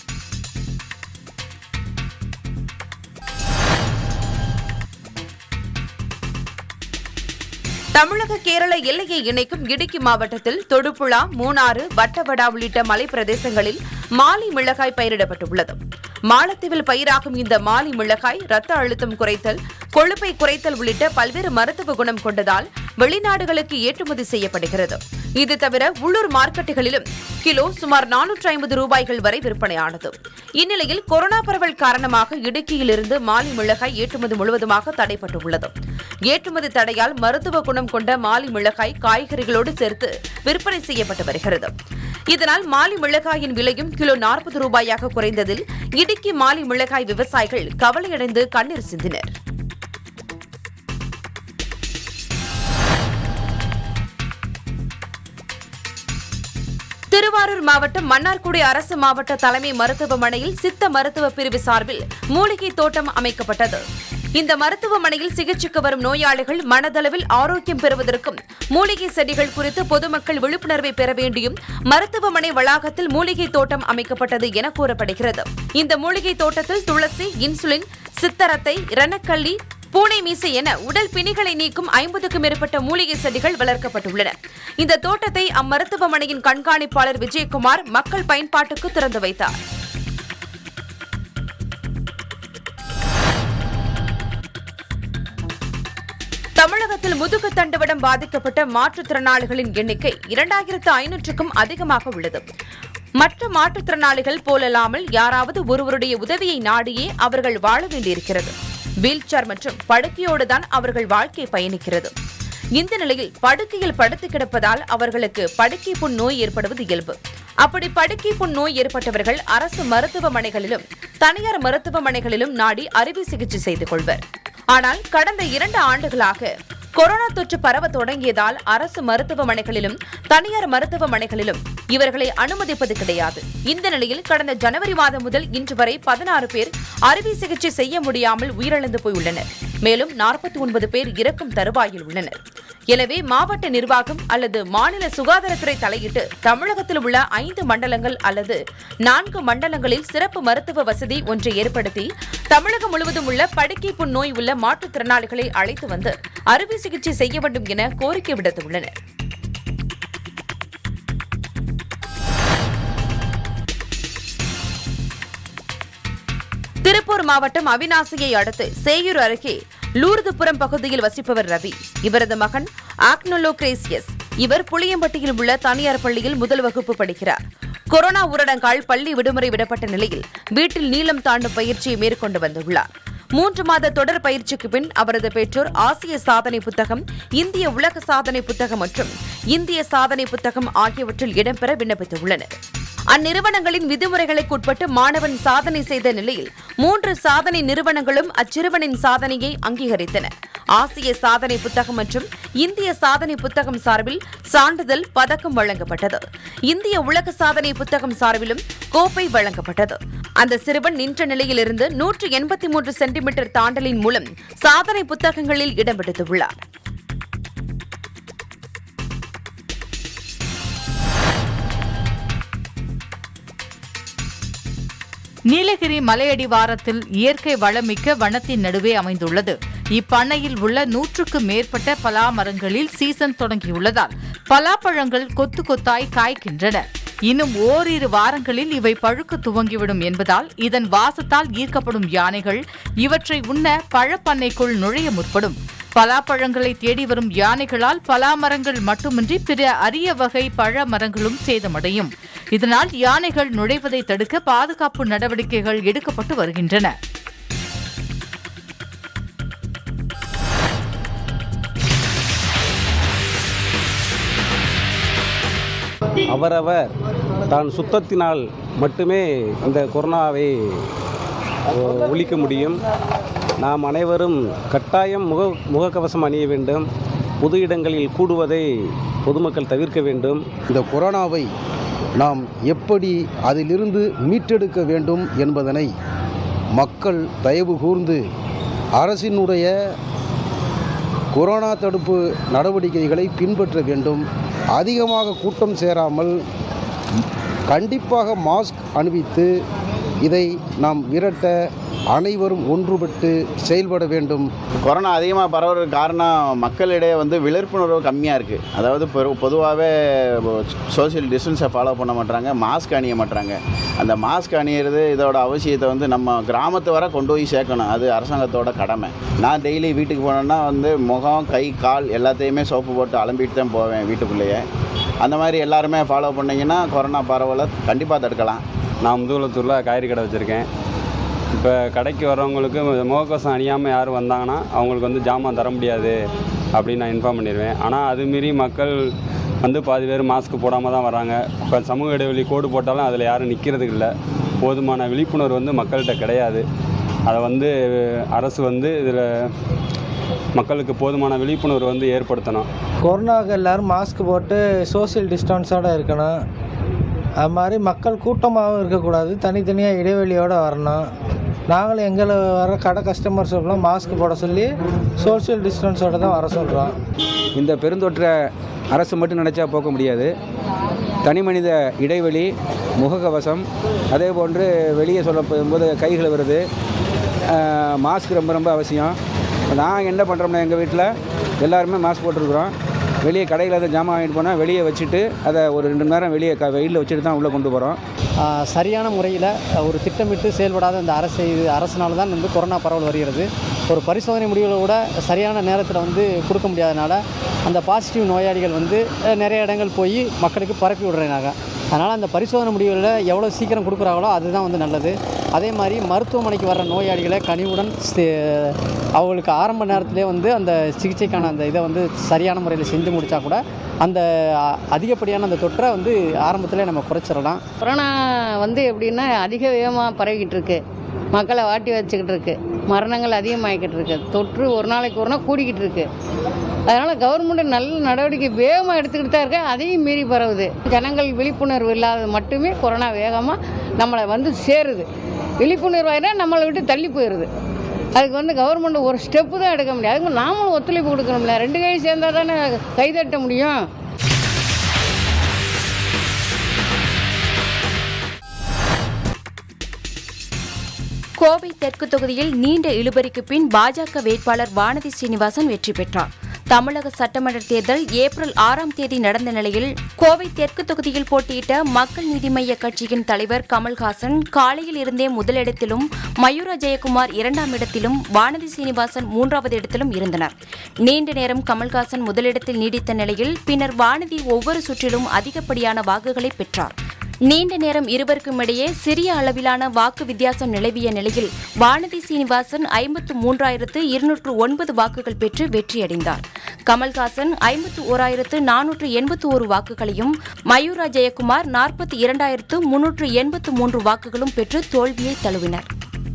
தமிழக கேரள எல்லையை இணைக்கும் இடுக்கி மாவட்டத்தில் தொடுபுழா மூணாறு வட்டவடா உள்ளிட்ட மலை பிரதேசங்களில் மாலி மிளகாய் பயிரிடப்பட்டுள்ளது மாலத்தீவில் பயிராகும் இந்த மாலி மிளகாய் ரத்த அழுத்தம் குறைத்தல் கொழுப்பை குறைத்தல் உள்ளிட்ட பல்வேறு மருத்துவ குணம் கொண்டதால் வெளிநாடுகளுக்கு ஏற்றுமதி செய்யப்படுகிறது இது தவிர உள்ளூர் மார்க்கெட்டுகளிலும் கிலோ சுமார் நானூற்றி ஐம்பது ரூபாய்கள் வரை விற்பனையானது இந்நிலையில் கொரோனா பரவல் காரணமாக இடுக்கியிலிருந்து மாலி மிளகாய் ஏற்றுமதி முழுவதுமாக தடைப்பட்டுள்ளது ஏற்றுமதி தடையால் மருத்துவ குணம் கொண்ட மாலி மிளகாய் காய்கறிகளோடு சேர்த்து விற்பனை செய்யப்பட்டு வருகிறது இதனால் மாலி மிளகாயின் விலையும் கிலோ நாற்பது ரூபாயாக குறைந்ததில் இடுக்கி மாலி மிளகாய் விவசாயிகள் கவலையடைந்து கண்ணீர் சிந்தினர் திருவாரூர் மாவட்டம் மன்னார்குடி அரசு மாவட்ட தலைமை மருத்துவமனையில் சித்த மருத்துவ பிரிவு சார்பில் மூலிகை தோட்டம் அமைக்கப்பட்டது இந்த மருத்துவமனையில் சிகிச்சைக்கு வரும் நோயாளிகள் மனதளவில் ஆரோக்கியம் பெறுவதற்கும் மூலிகை செடிகள் குறித்து பொதுமக்கள் விழிப்புணர்வை பெற வேண்டியும் மருத்துவமனை வளாகத்தில் மூலிகை தோட்டம் அமைக்கப்பட்டது என கூறப்படுகிறது இந்த மூலிகை தோட்டத்தில் துளசி இன்சுலின் சித்தரத்தை ரணக்கள்ளி பூனை மீசை என உடல் பிணிகளை நீக்கும் ஐம்பதுக்கும் மேற்பட்ட மூலிகை செடிகள் வளர்க்கப்பட்டுள்ளன இந்த தோட்டத்தை அம்மருத்துவமனையின் கண்காணிப்பாளர் விஜயகுமார் மக்கள் பயன்பாட்டுக்கு திறந்து வைத்தார் தமிழகத்தில் முதுகு தண்டுவடம் பாதிக்கப்பட்ட மாற்றுத்திறனாளிகளின் எண்ணிக்கை இரண்டாயிரத்து ஐநூற்றுக்கும் அதிகமாக உள்ளது மற்ற மாற்றுத்திறனாளிகள் போலல்லாமல் யாராவது ஒருவருடைய உதவியை நாடியே அவர்கள் வாழ வேண்டியிருக்கிறது வீல்சேர் மற்றும் படுக்கையோடு தான் அவர்கள் வாழ்க்கை பயணிக்கிறது இந்த நிலையில் படுக்கையில் படுத்து கிடப்பதால் அவர்களுக்கு படுக்கை புண் நோய் ஏற்படுவது இயல்பு அப்படி படுக்கை புண் நோய் ஏற்பட்டவர்கள் அரசு மருத்துவமனைகளிலும் தனியார் மருத்துவமனைகளிலும் நாடி அறுவை சிகிச்சை செய்து கொள்வர் ஆனால் கடந்த இரண்டு ஆண்டுகளாக கொரோனா தொற்று பரவ தொடங்கியதால் அரசு மருத்துவமனைகளிலும் தனியார் மருத்துவமனைகளிலும் இவர்களை அனுமதிப்பது கிடையாது இந்த நிலையில் கடந்த ஜனவரி மாதம் முதல் இன்று வரை பதினாறு பேர் அறுவை சிகிச்சை செய்ய முடியாமல் உயிரிழந்து போயுள்ளனர் மேலும் நாற்பத்தி ஒன்பது பேர் இறக்கும் தருவாயில் உள்ளனர் எனவே மாவட்ட நிர்வாகம் அல்லது மாநில சுகாதாரத்துறை தலையிட்டு தமிழகத்தில் உள்ள ஐந்து மண்டலங்கள் அல்லது நான்கு மண்டலங்களில் சிறப்பு மருத்துவ வசதி ஒன்றை ஏற்படுத்தி தமிழகம் முழுவதும் உள்ள படுக்கை புண் நோய் உள்ள மாற்றுத்திறனாளிகளை அழைத்து வந்து அறுவை சிகிச்சை செய்ய வேண்டும் என கோரிக்கை விடுத்துள்ளனர் திருப்பூர் மாவட்டம் அவிநாசியை அடுத்து சேயூர் அருகே லூர்துபுரம் பகுதியில் வசிப்பவர் ரவி இவரது மகன் ஆக்னோலோக்ரேசியஸ் இவர் புளியம்பட்டியில் உள்ள தனியார் பள்ளியில் முதல் வகுப்பு படிக்கிறார் கொரோனா ஊரடங்கால் பள்ளி விடுமுறை விடப்பட்ட நிலையில் வீட்டில் நீளம் தாண்டும் பயிற்சியை மேற்கொண்டு வந்துள்ளார் மூன்று மாத தொடர் பயிற்சிக்கு பின் அவரது பெற்றோர் ஆசிய சாதனை புத்தகம் இந்திய உலக சாதனை புத்தகம் மற்றும் இந்திய சாதனை புத்தகம் ஆகியவற்றில் இடம்பெற விண்ணப்பித்துள்ளனர் அந்நிறுவனங்களின் விதிமுறைகளுக்குட்பட்டு மாணவன் சாதனை செய்த நிலையில் மூன்று சாதனை நிறுவனங்களும் அச்சிறுவனின் சாதனையை அங்கீகரித்தன ஆசிய சாதனை புத்தகம் மற்றும் இந்திய சாதனை புத்தகம் சார்பில் சான்றிதழ் பதக்கம் வழங்கப்பட்டது இந்திய உலக சாதனை புத்தகம் சார்பிலும் கோப்பை வழங்கப்பட்டது அந்த சிறுவன் நின்ற நிலையிலிருந்து நூற்று எண்பத்தி மூன்று சென்டிமீட்டர் தாண்டலின் மூலம் சாதனை புத்தகங்களில் இடம் பிடித்துள்ளார் நீலகிரி மலையடிவாரத்தில் இயற்கை வளமிக்க வனத்தின் நடுவே அமைந்துள்ளது இப்பண்ணையில் உள்ள நூற்றுக்கு மேற்பட்ட பலா மரங்களில் சீசன் தொடங்கியுள்ளதால் பலாப்பழங்கள் கொத்து கொத்தாய் காய்க்கின்றன இன்னும் ஓரிரு வாரங்களில் இவை பழுக்க துவங்கிவிடும் என்பதால் இதன் வாசத்தால் ஈர்க்கப்படும் யானைகள் இவற்றை உண்ண பழப்பண்ணைக்குள் நுழைய முற்படும் பலாப்பழங்களை தேடி வரும் யானைகளால் பலா மரங்கள் மட்டுமின்றி பிற அரிய வகை பழ மரங்களும் சேதமடையும் இதனால் யானைகள் நுழைவதை தடுக்க பாதுகாப்பு நடவடிக்கைகள் எடுக்கப்பட்டு வருகின்றன அவரவர் தான் சுத்தத்தினால் மட்டுமே இந்த கொரோனாவை ஒ- ஒழிக்க முடியும் நாம் அனைவரும் கட்டாயம் முக முகக்கவசம் அணிய வேண்டும் பொது இடங்களில் கூடுவதை பொதுமக்கள் தவிர்க்க வேண்டும் இந்த கொரோனாவை நாம் எப்படி அதிலிருந்து மீட்டெடுக்க வேண்டும் என்பதனை மக்கள் தயவு கூர்ந்து அரசினுடைய கொரோனா தடுப்பு நடவடிக்கைகளை பின்பற்ற வேண்டும் அதிகமாக கூட்டம் சேராமல் கண்டிப்பாக மாஸ்க் அணிவித்து இதை நாம் விரட்ட அனைவரும் ஒன்றுபட்டு செயல்பட வேண்டும் கொரோனா அதிகமாக பரவுறதுக்கு காரணம் மக்களிடையே வந்து விழிப்புணர்வு கம்மியாக இருக்குது அதாவது பொதுவாகவே சோஷியல் டிஸ்டன்ஸை ஃபாலோ பண்ண மாட்டாங்க மாஸ்க் அணிய மாட்டாங்க அந்த மாஸ்க் அணியிறது இதோட அவசியத்தை வந்து நம்ம கிராமத்து வரை கொண்டு போய் சேர்க்கணும் அது அரசாங்கத்தோட கடமை நான் டெய்லி வீட்டுக்கு போனேன்னா வந்து முகம் கை கால் எல்லாத்தையுமே சோப்பு போட்டு அலம்பிட்டு தான் போவேன் வீட்டுக்குள்ளேயே அந்த மாதிரி எல்லாருமே ஃபாலோ பண்ணிங்கன்னா கொரோனா பரவலை கண்டிப்பாக தடுக்கலாம் நான் முதுகுளத்தூரில் காய்கறி கடை வச்சுருக்கேன் இப்போ கடைக்கு வர்றவங்களுக்கு முகக்கவசம் அணியாமல் யாரும் வந்தாங்கன்னா அவங்களுக்கு வந்து ஜாமான் தர முடியாது அப்படின்னு நான் இன்ஃபார்ம் பண்ணிடுவேன் ஆனால் அது மீறி மக்கள் வந்து பாதி பேர் மாஸ்க் போடாமல் தான் வராங்க இப்போ சமூக இடைவெளி கோடு போட்டாலும் அதில் யாரும் நிற்கிறதுக்கு இல்லை போதுமான விழிப்புணர்வு வந்து மக்கள்கிட்ட கிடையாது அதை வந்து அரசு வந்து இதில் மக்களுக்கு போதுமான விழிப்புணர்வு வந்து ஏற்படுத்தணும் கொரோனாவுக்கு எல்லோரும் மாஸ்க் போட்டு சோஷியல் டிஸ்டன்ஸோடு இருக்கணும் அது மாதிரி மக்கள் கூட்டமாகவும் இருக்கக்கூடாது தனித்தனியாக இடைவெளியோடு வரணும் நாங்களும் எங்களை வர கடை கஸ்டமர்ஸ் எல்லாம் மாஸ்க் போட சொல்லி சோஷியல் டிஸ்டன்ஸோடு தான் வர சொல்கிறோம் இந்த பெருந்தொற்றை அரசு மட்டும் நினச்சா போக்க முடியாது தனி மனித இடைவெளி முகக்கவசம் அதே போன்று வெளியே சொல்ல போகும்போது கை கழுவுறது மாஸ்க் ரொம்ப ரொம்ப அவசியம் நான் என்ன பண்ணுறோம்னா எங்கள் வீட்டில் எல்லாருமே மாஸ்க் போட்டிருக்கிறோம் வெளியே கடையில் இருந்து ஜாமான் வாங்கிட்டு போனால் வெளியே வச்சுட்டு அதை ஒரு ரெண்டு மணி நேரம் வெளியே க வெயிலில் வச்சுட்டு தான் உள்ளே கொண்டு போகிறோம் ஆஹ் சரியான முறையில் ஒரு திட்டமிட்டு செயல்படாத இந்த அரசு இது அரசினால தான் வந்து கொரோனா பரவல் வருகிறது ஒரு பரிசோதனை முடிவுகளை கூட சரியான நேரத்தில் வந்து கொடுக்க முடியாதனால அந்த பாசிட்டிவ் நோயாளிகள் வந்து அஹ், நிறைய இடங்கள் போய் மக்களுக்கு பரப்பி விடுறாங்க அதனால் அந்த பரிசோதனை முடிவுகளில் எவ்வளோ சீக்கிரம் கொடுக்குறாங்களோ அதுதான் வந்து நல்லது அதே மாதிரி மருத்துவமனைக்கு வர்ற நோயாளிகளை கனிவுடன் சே- அவங்களுக்கு ஆரம்ப நேரத்திலே வந்து அந்த சிகிச்சைக்கான அந்த இதை வந்து சரியான முறையில் செஞ்சு முடித்தா கூட அந்த அ- அதிகப்படியான அந்த தொற்றை வந்து ஆரம்பத்திலே நம்ம குறைச்சிடலாம் கொரோனா வந்து எப்படின்னா அதிக வேகமாக பரவிக்கிட்டு இருக்கு மக்களை வாட்டி வச்சுக்கிட்டு இருக்கு மரணங்கள் அதிகமாகிக்கிட்டு இருக்கு தொற்று ஒரு நாளைக்கு ஒரு நாள் கூடிக்கிட்டு இருக்கு அதனால் கவர்மெண்ட் நல்ல நடவடிக்கை வேகமாக எடுத்துக்கிட்டு தான் இருக்கு அதையும் மீறி பரவுது ஜனங்கள் விழிப்புணர்வு இல்லாதது மட்டுமே கொரோனா வேகமாக நம்மளை வந்து சேருது விழிப்புணர்வு ஆகினா நம்மளை விட்டு தள்ளி போயிடுது அதுக்கு வந்து கவர்மெண்ட் ஒரு ஸ்டெப்பு தான் எடுக்க முடியாது அதுக்கு நாமளும் ஒத்துழைப்பு கொடுக்கணும்ல ரெண்டு கை சேர்ந்தால் தானே கைதட்ட முடியும் கோவை தெற்கு தொகுதியில் நீண்ட இழுபறிக்கு பின் பாஜக வேட்பாளர் வானதி ஸ்ரீனிவாசன் வெற்றி பெற்றார் தமிழக சட்டமன்ற தேர்தல் ஏப்ரல் ஆறாம் தேதி நடந்த நிலையில் கோவை தெற்கு தொகுதியில் போட்டியிட்ட மக்கள் நீதி மய்ய கட்சியின் தலைவர் கமல்ஹாசன் காலையில் இருந்தே முதலிடத்திலும் மயூரா ஜெயக்குமார் இரண்டாம் இடத்திலும் வானதி சீனிவாசன் மூன்றாவது இடத்திலும் இருந்தனர் நீண்ட நேரம் கமல்ஹாசன் முதலிடத்தில் நீடித்த நிலையில் பின்னர் வானதி ஒவ்வொரு சுற்றிலும் அதிகப்படியான வாக்குகளை பெற்றார் நீண்ட நேரம் இருவருக்கும் இடையே சிறிய அளவிலான வாக்கு வித்தியாசம் நிலவிய நிலையில் வானதி சீனிவாசன் ஐம்பத்து மூன்றாயிரத்து இருநூற்று ஒன்பது வாக்குகள் பெற்று வெற்றியடைந்தார் கமல்ஹாசன் ஐம்பத்து ஓராயிரத்து நானூற்று எண்பத்து ஒரு வாக்குகளையும் மயூரா ஜெயக்குமார் நாற்பத்தி இரண்டாயிரத்து முன்னூற்று எண்பத்து மூன்று வாக்குகளும் பெற்று தோல்வியை தழுவினர்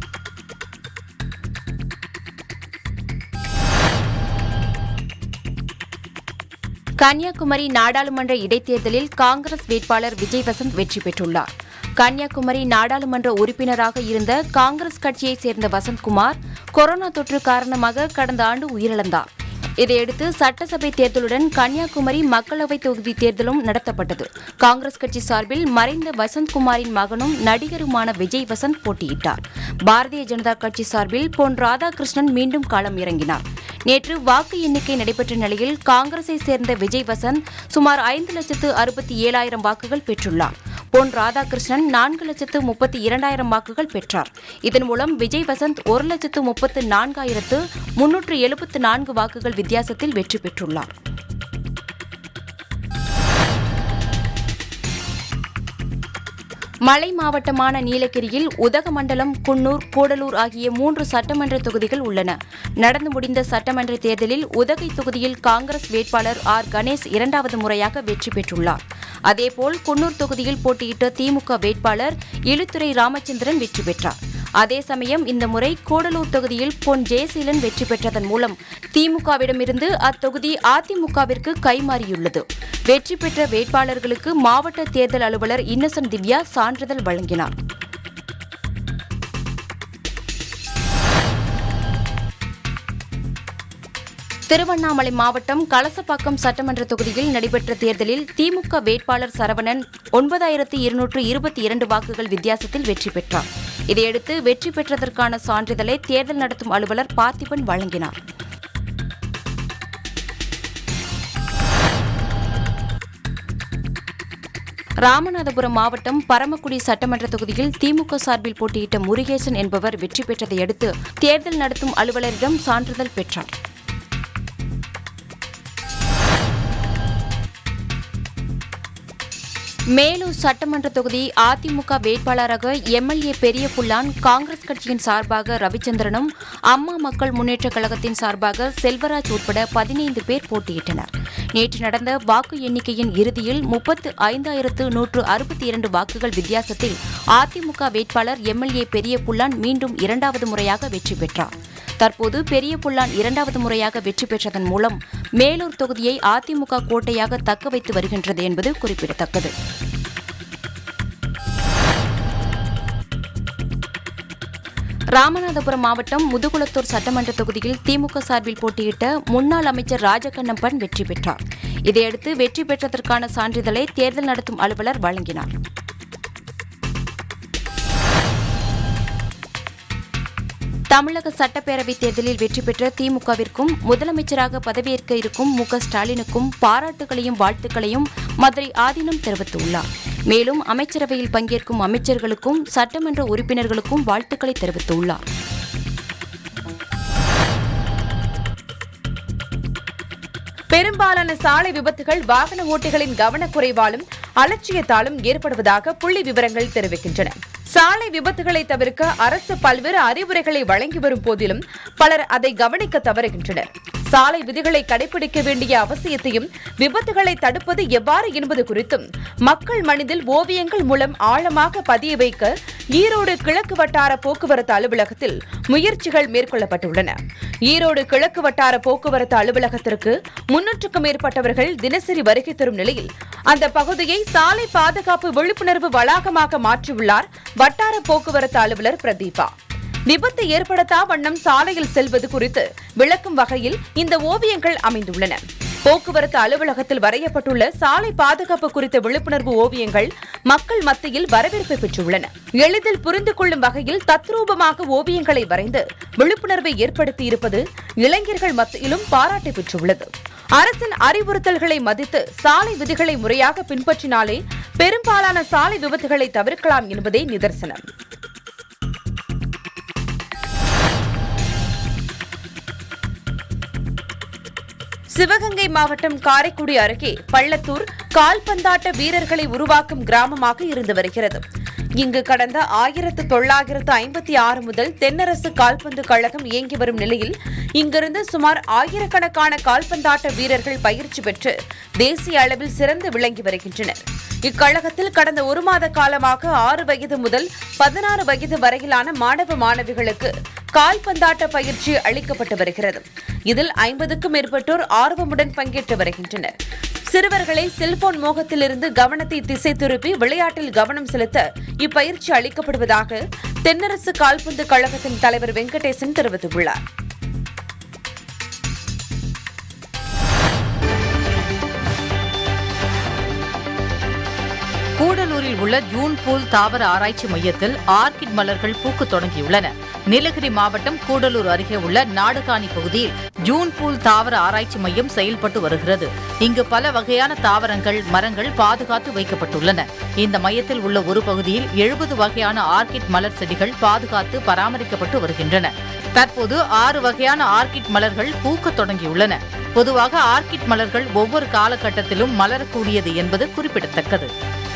கன்னியாகுமரி நாடாளுமன்ற இடைத்தேர்தலில் காங்கிரஸ் வேட்பாளர் விஜய் வசந்த் வெற்றி பெற்றுள்ளார் கன்னியாகுமரி நாடாளுமன்ற உறுப்பினராக இருந்த காங்கிரஸ் கட்சியைச் சேர்ந்த வசந்த்குமார் கொரோனா தொற்று காரணமாக கடந்த ஆண்டு உயிரிழந்தார் இதையடுத்து சட்டசபை தேர்தலுடன் கன்னியாகுமரி மக்களவைத் தொகுதி தேர்தலும் நடத்தப்பட்டது காங்கிரஸ் கட்சி சார்பில் மறைந்த வசந்த்குமாரின் மகனும் நடிகருமான விஜய் வசந்த் போட்டியிட்டார் பாரதிய ஜனதா கட்சி சார்பில் பொன் ராதாகிருஷ்ணன் மீண்டும் களம் இறங்கினார் நேற்று வாக்கு எண்ணிக்கை நடைபெற்ற நிலையில் காங்கிரஸை சேர்ந்த விஜய் வசந்த் சுமார் ஐந்து லட்சத்து அறுபத்தி ஏழாயிரம் வாக்குகள் பெற்றுள்ளார் பொன் ராதாகிருஷ்ணன் நான்கு லட்சத்து முப்பத்தி இரண்டாயிரம் வாக்குகள் பெற்றார் இதன் மூலம் விஜய் வசந்த் ஒரு லட்சத்து முப்பத்து நான்காயிரத்து முன்னூற்று எழுபத்து நான்கு வாக்குகள் வித்தியாசத்தில் வெற்றி பெற்றுள்ளார் மலை மாவட்டமான நீலகிரியில் உதகமண்டலம் குன்னூர் கூடலூர் ஆகிய மூன்று சட்டமன்ற தொகுதிகள் உள்ளன நடந்து முடிந்த சட்டமன்ற தேர்தலில் உதகை தொகுதியில் காங்கிரஸ் வேட்பாளர் ஆர் கணேஷ் இரண்டாவது முறையாக வெற்றி பெற்றுள்ளார் அதேபோல் குன்னூர் தொகுதியில் போட்டியிட்ட திமுக வேட்பாளர் இழுத்துறை ராமச்சந்திரன் வெற்றி பெற்றார் அதே சமயம் இந்த முறை கூடலூர் தொகுதியில் பொன் ஜெயசீலன் வெற்றி பெற்றதன் மூலம் திமுகவிடமிருந்து அத்தொகுதி அதிமுகவிற்கு கைமாறியுள்ளது வெற்றி பெற்ற வேட்பாளர்களுக்கு மாவட்ட தேர்தல் அலுவலர் இன்னசென்ட் திவ்யா சான்றிதழ் வழங்கினார் திருவண்ணாமலை மாவட்டம் கலசப்பாக்கம் சட்டமன்ற தொகுதியில் நடைபெற்ற தேர்தலில் திமுக வேட்பாளர் சரவணன் ஒன்பதாயிரத்து இருநூற்று இருபத்தி இரண்டு வாக்குகள் வித்தியாசத்தில் வெற்றி பெற்றார் இதையடுத்து வெற்றி பெற்றதற்கான சான்றிதழை தேர்தல் நடத்தும் அலுவலர் பார்த்திபன் வழங்கினார் ராமநாதபுரம் மாவட்டம் பரமக்குடி சட்டமன்ற தொகுதியில் திமுக சார்பில் போட்டியிட்ட முருகேசன் என்பவர் வெற்றி பெற்றதை அடுத்து தேர்தல் நடத்தும் அலுவலரிடம் சான்றிதழ் பெற்றார் மேலூர் சட்டமன்ற தொகுதி அதிமுக வேட்பாளராக எம்எல்ஏ பெரிய புல்லான் காங்கிரஸ் கட்சியின் சார்பாக ரவிச்சந்திரனும் அம்மா மக்கள் முன்னேற்றக் கழகத்தின் சார்பாக செல்வராஜ் உட்பட பதினைந்து பேர் போட்டியிட்டனர் நேற்று நடந்த வாக்கு எண்ணிக்கையின் இறுதியில் முப்பத்து ஐந்தாயிரத்து நூற்று அறுபத்தி இரண்டு வாக்குகள் வித்தியாசத்தில் அதிமுக வேட்பாளர் எம்எல்ஏ பெரிய புல்லான் மீண்டும் இரண்டாவது முறையாக வெற்றி பெற்றார் தற்போது பெரிய புல்லான் இரண்டாவது முறையாக வெற்றி பெற்றதன் மூலம் மேலூர் தொகுதியை அதிமுக கோட்டையாக தக்க வைத்து வருகின்றது என்பது குறிப்பிடத்தக்கது ராமநாதபுரம் மாவட்டம் முதுகுளத்தூர் சட்டமன்ற தொகுதியில் திமுக சார்பில் போட்டியிட்ட முன்னாள் அமைச்சர் ராஜகண்ணப்பன் வெற்றி பெற்றார் இதையடுத்து வெற்றி பெற்றதற்கான சான்றிதழை தேர்தல் நடத்தும் அலுவலர் வழங்கினார் தமிழக சட்டப்பேரவைத் தேர்தலில் வெற்றி பெற்ற திமுகவிற்கும் முதலமைச்சராக பதவியேற்க இருக்கும் மு க ஸ்டாலினுக்கும் பாராட்டுகளையும் வாழ்த்துக்களையும் மதுரை ஆதீனம் தெரிவித்துள்ளார் மேலும் அமைச்சரவையில் பங்கேற்கும் அமைச்சர்களுக்கும் சட்டமன்ற உறுப்பினர்களுக்கும் வாழ்த்துக்களை தெரிவித்துள்ளார் பெரும்பாலான சாலை விபத்துகள் வாகன ஓட்டிகளின் கவனக்குறைவாலும் அலட்சியத்தாலும் ஏற்படுவதாக புள்ளி விவரங்கள் தெரிவிக்கின்றன சாலை விபத்துகளை தவிர்க்க அரசு பல்வேறு அறிவுரைகளை வழங்கி வரும் போதிலும் பலர் அதை கவனிக்க தவறுகின்றனர் சாலை விதிகளை கடைபிடிக்க வேண்டிய அவசியத்தையும் விபத்துகளை தடுப்பது எவ்வாறு என்பது குறித்தும் மக்கள் மனதில் ஓவியங்கள் மூலம் ஆழமாக பதிய வைக்க ஈரோடு கிழக்கு வட்டார போக்குவரத்து அலுவலகத்தில் முயற்சிகள் மேற்கொள்ளப்பட்டுள்ளன ஈரோடு கிழக்கு வட்டார போக்குவரத்து அலுவலகத்திற்கு முன்னூற்றுக்கும் மேற்பட்டவர்கள் தினசரி வருகை தரும் நிலையில் அந்த பகுதியை சாலை பாதுகாப்பு விழிப்புணர்வு வளாகமாக மாற்றியுள்ளார் வட்டார போக்குவரத்து அலுவலர் பிரதீபா விபத்து ஏற்படுத்தா வண்ணம் சாலையில் செல்வது குறித்து விளக்கும் வகையில் இந்த ஓவியங்கள் அமைந்துள்ளன போக்குவரத்து அலுவலகத்தில் வரையப்பட்டுள்ள சாலை பாதுகாப்பு குறித்த விழிப்புணர்வு ஓவியங்கள் மக்கள் மத்தியில் வரவேற்பை பெற்றுள்ளன எளிதில் புரிந்து கொள்ளும் வகையில் தத்ரூபமாக ஓவியங்களை வரைந்து விழிப்புணர்வை ஏற்படுத்தி இருப்பது இளைஞர்கள் மத்தியிலும் பாராட்டை பெற்றுள்ளது அரசின் அறிவுறுத்தல்களை மதித்து சாலை விதிகளை முறையாக பின்பற்றினாலே பெரும்பாலான சாலை விபத்துகளை தவிர்க்கலாம் என்பதே நிதர்சனம் சிவகங்கை மாவட்டம் காரைக்குடி அருகே பள்ளத்தூர் கால்பந்தாட்ட வீரர்களை உருவாக்கும் கிராமமாக இருந்து வருகிறது இங்கு கடந்த ஆயிரத்து தொள்ளாயிரத்து ஐம்பத்தி ஆறு முதல் தென்னரசு கால்பந்து கழகம் இயங்கி வரும் நிலையில் இங்கிருந்து சுமார் ஆயிரக்கணக்கான கால்பந்தாட்ட வீரர்கள் பயிற்சி பெற்று தேசிய அளவில் சிறந்து விளங்கி வருகின்றனர் இக்கழகத்தில் கடந்த ஒரு மாத காலமாக ஆறு வயது முதல் பதினாறு வயது வரையிலான மாணவ மாணவிகளுக்கு கால்பந்தாட்ட பயிற்சி அளிக்கப்பட்டு வருகிறது இதில் ஐம்பதுக்கும் மேற்பட்டோர் ஆர்வமுடன் பங்கேற்று வருகின்றனர் சிறுவர்களை செல்போன் மோகத்திலிருந்து கவனத்தை திசை திருப்பி விளையாட்டில் கவனம் செலுத்த இப்பயிற்சி அளிக்கப்படுவதாக தென்னரசு கால்பந்து கழகத்தின் தலைவர் வெங்கடேசன் தெரிவித்துள்ளார் கூடலூரில் உள்ள ஜூன் பூல் தாவர ஆராய்ச்சி மையத்தில் ஆர்கிட் மலர்கள் பூக்கத் தொடங்கியுள்ளன நீலகிரி மாவட்டம் கூடலூர் அருகே உள்ள நாடுகாணி பகுதியில் ஜூன் பூல் தாவர ஆராய்ச்சி மையம் செயல்பட்டு வருகிறது இங்கு பல வகையான தாவரங்கள் மரங்கள் பாதுகாத்து வைக்கப்பட்டுள்ளன இந்த மையத்தில் உள்ள ஒரு பகுதியில் எழுபது வகையான ஆர்கிட் மலர் செடிகள் பாதுகாத்து பராமரிக்கப்பட்டு வருகின்றன தற்போது ஆறு வகையான ஆர்கிட் மலர்கள் பூக்கத் தொடங்கியுள்ளன பொதுவாக ஆர்கிட் மலர்கள் ஒவ்வொரு காலகட்டத்திலும் மலரக்கூடியது என்பது குறிப்பிடத்தக்கது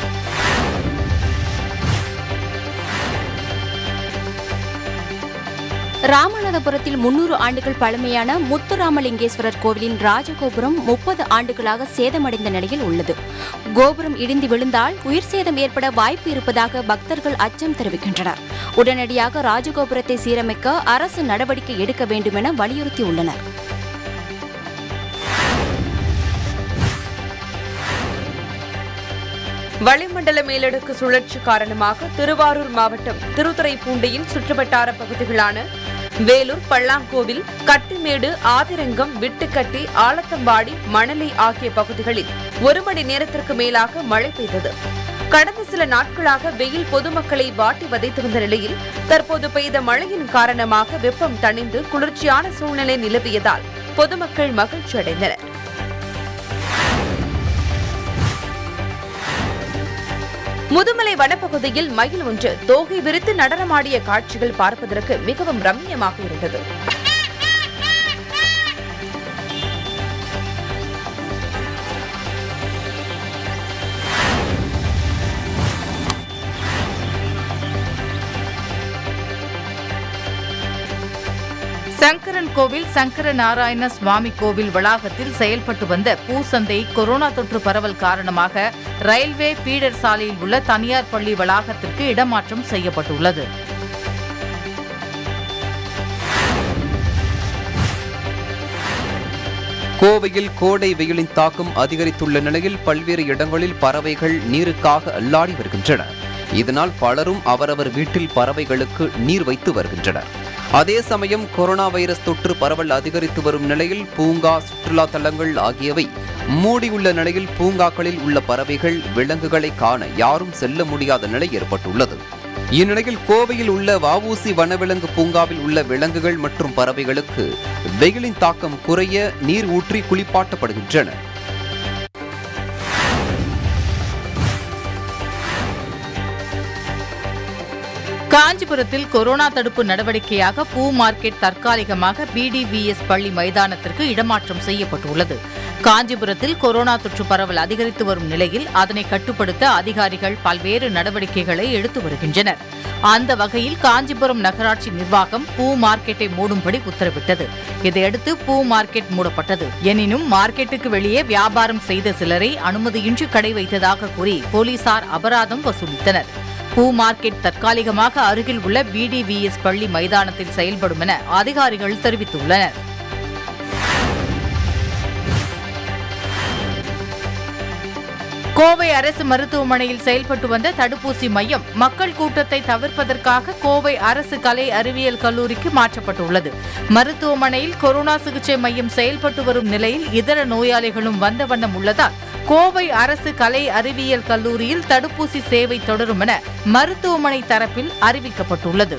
ராமநாதபுரத்தில் முன்னூறு ஆண்டுகள் பழமையான முத்துராமலிங்கேஸ்வரர் கோவிலின் ராஜகோபுரம் முப்பது ஆண்டுகளாக சேதமடைந்த நிலையில் உள்ளது கோபுரம் இடிந்து விழுந்தால் உயிர் சேதம் ஏற்பட வாய்ப்பு இருப்பதாக பக்தர்கள் அச்சம் தெரிவிக்கின்றனர் உடனடியாக ராஜகோபுரத்தை சீரமைக்க அரசு நடவடிக்கை எடுக்க வேண்டும் என வலியுறுத்தியுள்ளனர் வளிமண்டல மேலடுக்கு சுழற்சி காரணமாக திருவாரூர் மாவட்டம் திருத்துறைப்பூண்டியின் சுற்றுவட்டார பகுதிகளான வேலூர் பல்லாங்கோவில் கட்டிமேடு ஆதிரங்கம் விட்டுக்கட்டி ஆலத்தம்பாடி மணலி ஆகிய பகுதிகளில் ஒரு மணி நேரத்திற்கு மேலாக மழை பெய்தது கடந்த சில நாட்களாக வெயில் பொதுமக்களை வாட்டி வதைத்து வந்த நிலையில் தற்போது பெய்த மழையின் காரணமாக வெப்பம் தணிந்து குளிர்ச்சியான சூழ்நிலை நிலவியதால் பொதுமக்கள் மகிழ்ச்சி அடைந்தனர் முதுமலை வனப்பகுதியில் மயில் ஒன்று தோகை விரித்து நடனமாடிய காட்சிகள் பார்ப்பதற்கு மிகவும் ரம்மியமாக இருந்தது சங்கரன் கோவில் சங்கர நாராயண சுவாமி கோவில் வளாகத்தில் செயல்பட்டு வந்த பூசந்தை கொரோனா தொற்று பரவல் காரணமாக ரயில்வே பீடர் சாலையில் உள்ள தனியார் பள்ளி வளாகத்திற்கு இடமாற்றம் செய்யப்பட்டுள்ளது கோவையில் கோடை வெயிலின் தாக்கம் அதிகரித்துள்ள நிலையில் பல்வேறு இடங்களில் பறவைகள் நீருக்காக அல்லாடி வருகின்றன இதனால் பலரும் அவரவர் வீட்டில் பறவைகளுக்கு நீர் வைத்து வருகின்றனர் அதே சமயம் கொரோனா வைரஸ் தொற்று பரவல் அதிகரித்து வரும் நிலையில் பூங்கா சுற்றுலா தலங்கள் ஆகியவை மூடியுள்ள நிலையில் பூங்காக்களில் உள்ள பறவைகள் விலங்குகளை காண யாரும் செல்ல முடியாத நிலை ஏற்பட்டுள்ளது இந்நிலையில் கோவையில் உள்ள வஉசி வனவிலங்கு பூங்காவில் உள்ள விலங்குகள் மற்றும் பறவைகளுக்கு வெயிலின் தாக்கம் குறைய நீர் ஊற்றி குளிப்பாட்டப்படுகின்றன காஞ்சிபுரத்தில் கொரோனா தடுப்பு நடவடிக்கையாக பூ மார்க்கெட் தற்காலிகமாக பிடிவிஎஸ் பள்ளி மைதானத்திற்கு இடமாற்றம் செய்யப்பட்டுள்ளது காஞ்சிபுரத்தில் கொரோனா தொற்று பரவல் அதிகரித்து வரும் நிலையில் அதனை கட்டுப்படுத்த அதிகாரிகள் பல்வேறு நடவடிக்கைகளை எடுத்து வருகின்றனர் அந்த வகையில் காஞ்சிபுரம் நகராட்சி நிர்வாகம் பூ மார்க்கெட்டை மூடும்படி உத்தரவிட்டது இதையடுத்து பூ மார்க்கெட் மூடப்பட்டது எனினும் மார்க்கெட்டுக்கு வெளியே வியாபாரம் செய்த சிலரை அனுமதியின்றி கடை வைத்ததாக கூறி போலீசார் அபராதம் வசூலித்தனர் பூ மார்க்கெட் தற்காலிகமாக அருகில் உள்ள பிடிவிஎஸ் பள்ளி மைதானத்தில் செயல்படும் என அதிகாரிகள் தெரிவித்துள்ளனர் கோவை அரசு மருத்துவமனையில் செயல்பட்டு வந்த தடுப்பூசி மையம் மக்கள் கூட்டத்தை தவிர்ப்பதற்காக கோவை அரசு கலை அறிவியல் கல்லூரிக்கு மாற்றப்பட்டுள்ளது மருத்துவமனையில் கொரோனா சிகிச்சை மையம் செயல்பட்டு வரும் நிலையில் இதர நோயாளிகளும் வந்த வண்ணம் உள்ளதால் கோவை அரசு கலை அறிவியல் கல்லூரியில் தடுப்பூசி சேவை தொடரும் என மருத்துவமனை தரப்பில் அறிவிக்கப்பட்டுள்ளது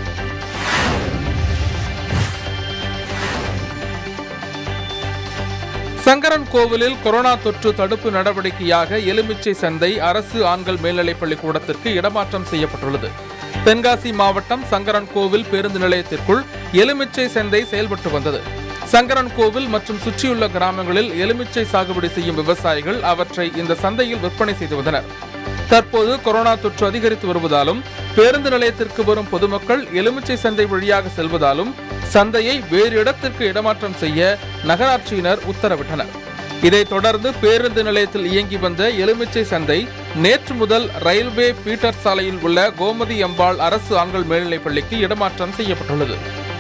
சங்கரன் கோவிலில் கொரோனா தொற்று தடுப்பு நடவடிக்கையாக எலுமிச்சை சந்தை அரசு ஆண்கள் மேல்நிலைப் பள்ளிக்கூடத்திற்கு இடமாற்றம் செய்யப்பட்டுள்ளது தென்காசி மாவட்டம் சங்கரன் கோவில் பேருந்து நிலையத்திற்குள் எலுமிச்சை சந்தை செயல்பட்டு வந்தது சங்கரன் கோவில் மற்றும் சுற்றியுள்ள கிராமங்களில் எலுமிச்சை சாகுபடி செய்யும் விவசாயிகள் அவற்றை இந்த சந்தையில் விற்பனை செய்து வந்தனர் தற்போது கொரோனா தொற்று அதிகரித்து வருவதாலும் பேருந்து நிலையத்திற்கு வரும் பொதுமக்கள் எலுமிச்சை சந்தை வழியாக செல்வதாலும் சந்தையை வேறு இடத்திற்கு இடமாற்றம் செய்ய நகராட்சியினர் உத்தரவிட்டனர் இதைத் தொடர்ந்து பேருந்து நிலையத்தில் இயங்கி வந்த எலுமிச்சை சந்தை நேற்று முதல் ரயில்வே பீட்டர் சாலையில் உள்ள கோமதி அம்பாள் அரசு ஆண்கள் மேல்நிலைப் பள்ளிக்கு இடமாற்றம் செய்யப்பட்டுள்ளது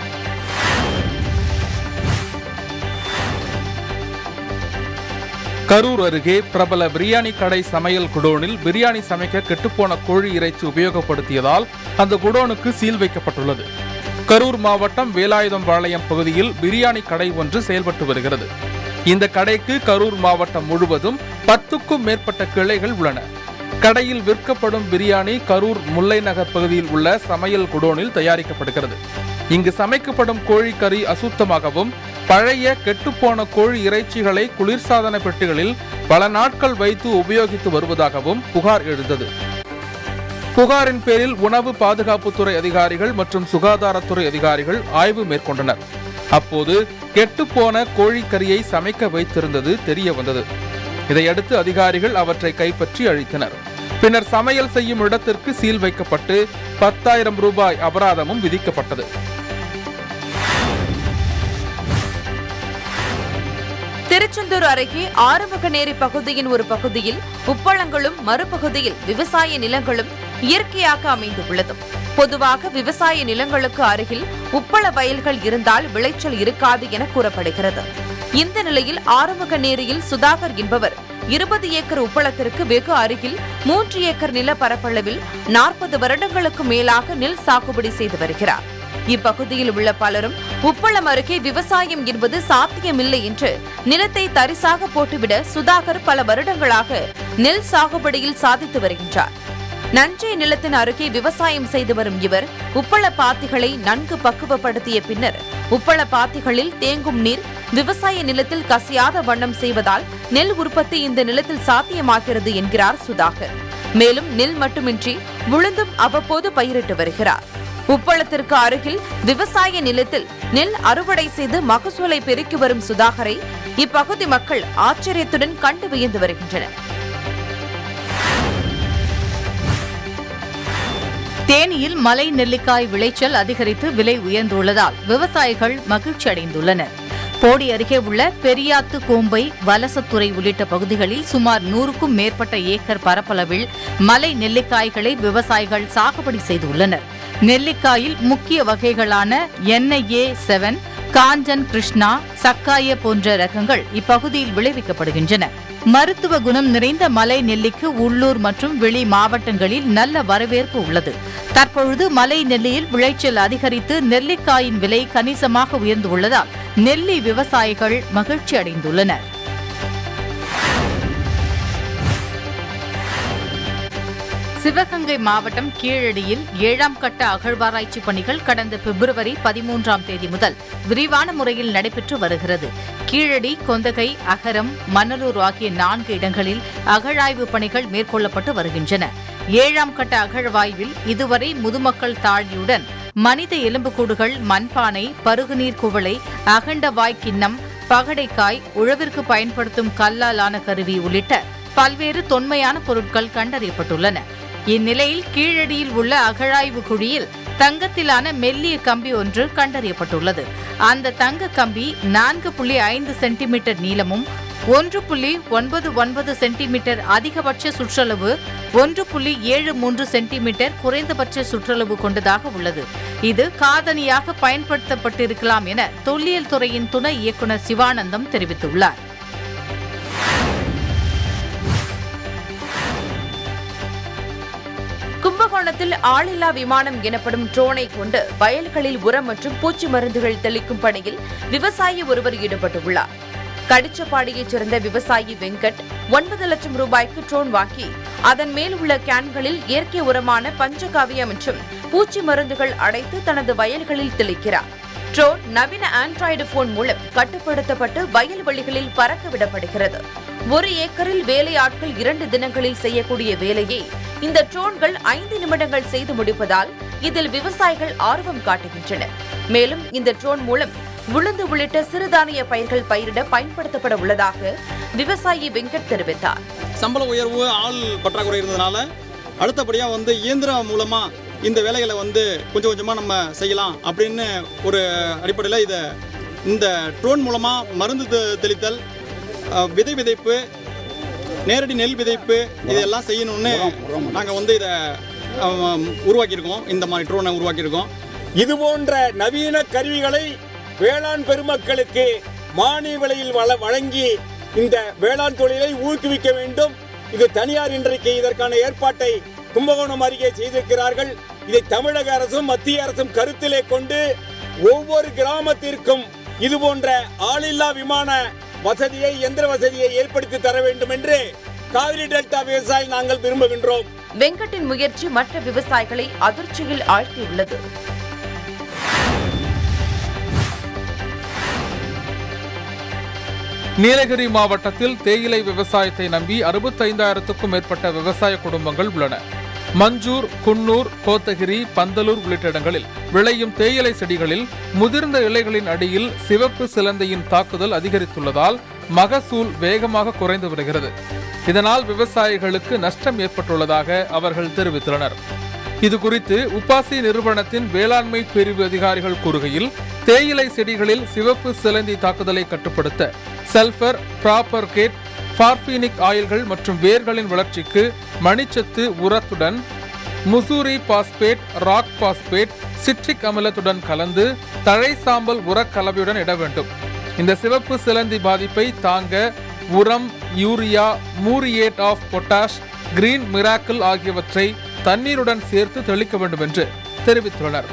கரூர் அருகே பிரபல பிரியாணி கடை சமையல் குடோனில் பிரியாணி சமைக்க கெட்டுப்போன கோழி இறைச்சி உபயோகப்படுத்தியதால் அந்த குடோனுக்கு சீல் வைக்கப்பட்டுள்ளது கரூர் மாவட்டம் வேலாயுதம் பாளையம் பகுதியில் பிரியாணி கடை ஒன்று செயல்பட்டு வருகிறது இந்த கடைக்கு கரூர் மாவட்டம் முழுவதும் பத்துக்கும் மேற்பட்ட கிளைகள் உள்ளன கடையில் விற்கப்படும் பிரியாணி கரூர் முல்லை நகர் பகுதியில் உள்ள சமையல் குடோனில் தயாரிக்கப்படுகிறது இங்கு சமைக்கப்படும் கோழிக்கறி அசுத்தமாகவும் பழைய கெட்டுப்போன கோழி இறைச்சிகளை குளிர்சாதன பெட்டிகளில் பல நாட்கள் வைத்து உபயோகித்து வருவதாகவும் புகார் எழுந்தது புகாரின் பேரில் உணவு பாதுகாப்புத்துறை அதிகாரிகள் மற்றும் சுகாதாரத்துறை அதிகாரிகள் ஆய்வு மேற்கொண்டனர் அப்போது கெட்டுப்போன கோழிக்கறியை சமைக்க வைத்திருந்தது தெரிய வந்தது இதையடுத்து அதிகாரிகள் அவற்றை கைப்பற்றி அழித்தனர் பின்னர் சமையல் செய்யும் இடத்திற்கு சீல் வைக்கப்பட்டு பத்தாயிரம் ரூபாய் அபராதமும் விதிக்கப்பட்டது திருச்செந்தூர் அருகே ஆறுமுகநேரி பகுதியின் ஒரு பகுதியில் உப்பளங்களும் மறுபகுதியில் விவசாய நிலங்களும் இயற்கையாக அமைந்துள்ளது பொதுவாக விவசாய நிலங்களுக்கு அருகில் உப்பள வயல்கள் இருந்தால் விளைச்சல் இருக்காது என கூறப்படுகிறது இந்த நிலையில் ஆறுமுகநேரியில் சுதாகர் என்பவர் இருபது ஏக்கர் உப்பளத்திற்கு வெகு அருகில் மூன்று ஏக்கர் நில பரப்பளவில் நாற்பது வருடங்களுக்கு மேலாக நெல் சாகுபடி செய்து வருகிறார் இப்பகுதியில் உள்ள பலரும் உப்பளம் அருகே விவசாயம் என்பது சாத்தியமில்லை என்று நிலத்தை தரிசாக போட்டுவிட சுதாகர் பல வருடங்களாக நெல் சாகுபடியில் சாதித்து வருகின்றார் நஞ்சை நிலத்தின் அருகே விவசாயம் செய்து வரும் இவர் உப்பள பாத்திகளை நன்கு பக்குவப்படுத்திய பின்னர் உப்பள பாத்திகளில் தேங்கும் நீர் விவசாய நிலத்தில் கசியாத வண்ணம் செய்வதால் நெல் உற்பத்தி இந்த நிலத்தில் சாத்தியமாகிறது என்கிறார் சுதாகர் மேலும் நெல் மட்டுமின்றி உளுந்தும் அவ்வப்போது பயிரிட்டு வருகிறார் உப்பளத்திற்கு அருகில் விவசாய நிலத்தில் நெல் அறுவடை செய்து மகசூலை பெருக்கி வரும் சுதாகரை இப்பகுதி மக்கள் ஆச்சரியத்துடன் கண்டு வியந்து வருகின்றனர் தேனியில் மலை நெல்லிக்காய் விளைச்சல் அதிகரித்து விலை உயர்ந்துள்ளதால் விவசாயிகள் மகிழ்ச்சி அடைந்துள்ளனர் போடி அருகே உள்ள பெரியாத்து கோம்பை வலசத்துறை உள்ளிட்ட பகுதிகளில் சுமார் நூறுக்கும் மேற்பட்ட ஏக்கர் பரப்பளவில் மலை நெல்லிக்காய்களை விவசாயிகள் சாகுபடி செய்துள்ளனர் நெல்லிக்காயில் முக்கிய வகைகளான என்ஐஏ செவன் காஞ்சன் கிருஷ்ணா சக்காய போன்ற ரகங்கள் இப்பகுதியில் விளைவிக்கப்படுகின்றன மருத்துவ குணம் நிறைந்த மலை நெல்லிக்கு உள்ளூர் மற்றும் வெளி மாவட்டங்களில் நல்ல வரவேற்பு உள்ளது தற்பொழுது மலை நெல்லியில் விளைச்சல் அதிகரித்து நெல்லிக்காயின் விலை கணிசமாக உயர்ந்துள்ளதால் நெல்லி விவசாயிகள் மகிழ்ச்சி அடைந்துள்ளனர் சிவகங்கை மாவட்டம் கீழடியில் ஏழாம் கட்ட அகழ்வாராய்ச்சி பணிகள் கடந்த பிப்ரவரி பதிமூன்றாம் தேதி முதல் விரிவான முறையில் நடைபெற்று வருகிறது கீழடி கொந்தகை அகரம் மணலூர் ஆகிய நான்கு இடங்களில் அகழாய்வு பணிகள் மேற்கொள்ளப்பட்டு வருகின்றன ஏழாம் கட்ட அகழ்வாய்வில் இதுவரை முதுமக்கள் தாழியுடன் மனித எலும்புக்கூடுகள் மண்பானை பருகுநீர் குவளை அகண்டவாய் கிண்ணம் பகடைக்காய் உழவிற்கு பயன்படுத்தும் கல்லாலான கருவி உள்ளிட்ட பல்வேறு தொன்மையான பொருட்கள் கண்டறியப்பட்டுள்ளன இந்நிலையில் கீழடியில் உள்ள அகழாய்வு குழியில் தங்கத்திலான மெல்லிய கம்பி ஒன்று கண்டறியப்பட்டுள்ளது அந்த தங்க கம்பி நான்கு புள்ளி ஐந்து சென்டிமீட்டர் நீளமும் ஒன்று புள்ளி ஒன்பது ஒன்பது சென்டிமீட்டர் அதிகபட்ச சுற்றளவு ஒன்று புள்ளி ஏழு மூன்று சென்டிமீட்டர் குறைந்தபட்ச சுற்றளவு கொண்டதாக உள்ளது இது காதணியாக பயன்படுத்தப்பட்டிருக்கலாம் என தொல்லியல் துறையின் துணை இயக்குநர் சிவானந்தம் தெரிவித்துள்ளார் மாவட்டத்தில் ஆளில்லா விமானம் எனப்படும் ட்ரோனை கொண்டு வயல்களில் உரம் மற்றும் பூச்சி மருந்துகள் தெளிக்கும் பணியில் விவசாயி ஒருவர் ஈடுபட்டுள்ளார் கடிச்சப்பாடியைச் சேர்ந்த விவசாயி வெங்கட் ஒன்பது லட்சம் ரூபாய்க்கு ட்ரோன் வாங்கி அதன் மேல் உள்ள கேன்களில் இயற்கை உரமான பஞ்சகாவியா மற்றும் பூச்சி மருந்துகள் அடைத்து தனது வயல்களில் தெளிக்கிறார் ட்ரோன் நவீன ஆண்ட்ராய்டு போன் மூலம் கட்டுப்படுத்தப்பட்டு வயல்வெளிகளில் பறக்க விடப்படுகிறது ஒரு ஏக்கரில் வேலை ஆட்கள் இரண்டு தினங்களில் செய்யக்கூடிய வேலையை இந்த ட்ரோன்கள் ஐந்து நிமிடங்கள் செய்து முடிப்பதால் இதில் விவசாயிகள் ஆர்வம் காட்டுகின்றனர் மேலும் இந்த ட்ரோன் மூலம் உளுந்து உள்ளிட்ட சிறுதானிய பயிர்கள் பயிரிட பயன்படுத்தப்பட உள்ளதாக விவசாயி வெங்கட் தெரிவித்தார் சம்பள உயர்வு ஆள் பற்றாக்குறை இருந்ததுனால அடுத்தபடியாக வந்து இயந்திரம் மூலமாக இந்த வேலைகளை வந்து கொஞ்சம் கொஞ்சமாக நம்ம செய்யலாம் அப்படின்னு ஒரு அடிப்படையில் இதை இந்த ட்ரோன் மூலமாக மருந்து தெ- தெளித்தல் அஹ், விதை விதைப்பு நேரடி நெல் விதைப்பு இதெல்லாம் செய்யணும்னு நாங்கள் வந்து இதை அஹ், உருவாக்கியிருக்கோம் இந்த மாதிரி ட்ரோனை உருவாக்கியிருக்கோம் இது போன்ற நவீன கருவிகளை வேளாண் பெருமக்களுக்கு மானிய விலையில் வழ- வழங்கி இந்த வேளாண் தொழிலை ஊக்குவிக்க வேண்டும் இது தனியார் இன்றைக்கு இதற்கான ஏற்பாட்டை கும்பகோணம் அருகே செய்திருக்கிறார்கள் இதை தமிழக அரசும் மத்திய அரசும் கருத்திலே கொண்டு ஒவ்வொரு கிராமத்திற்கும் இது போன்ற ஆளில்லா விமான வசதியை எந்திர வசதியை ஏற்படுத்தி தர வேண்டும் என்று காவிரி டெல்டா விவசாயி நாங்கள் விரும்புகின்றோம் வெங்கட்டின் முயற்சி மற்ற விவசாயிகளை அதிர்ச்சியில் ஆழ்த்தியுள்ளது நீலகிரி மாவட்டத்தில் தேயிலை விவசாயத்தை நம்பி அறுபத்தைந்தாயிரத்துக்கும் மேற்பட்ட விவசாய குடும்பங்கள் உள்ளன மஞ்சூர் குன்னூர் கோத்தகிரி பந்தலூர் உள்ளிட்ட இடங்களில் விளையும் தேயிலை செடிகளில் முதிர்ந்த இலைகளின் அடியில் சிவப்பு சிலந்தையின் தாக்குதல் அதிகரித்துள்ளதால் மகசூல் வேகமாக குறைந்து வருகிறது இதனால் விவசாயிகளுக்கு நஷ்டம் ஏற்பட்டுள்ளதாக அவர்கள் தெரிவித்துள்ளனர் இது குறித்து உப்பாசி நிறுவனத்தின் வேளாண்மை பிரிவு அதிகாரிகள் கூறுகையில் தேயிலை செடிகளில் சிவப்பு சிலந்தி தாக்குதலை கட்டுப்படுத்த சல்பர் ப்ராப்பர் கேட் பார்பீனிக் ஆயில்கள் மற்றும் வேர்களின் வளர்ச்சிக்கு மணிச்சத்து உரத்துடன் Mussoorie phosphate rock phosphate citric அமிலத்துடன் கலந்து தழை சாம்பல் உரக் கலவையுடன் இட வேண்டும் இந்த சிவப்பு சிலந்தி பாதிப்பை தாங்க உரம் urea muriate of potash green miracle ஆகியவற்றை தண்ணீருடன் சேர்த்து தெளிக்க வேண்டும் என்று தெரிவித்துள்ளனர்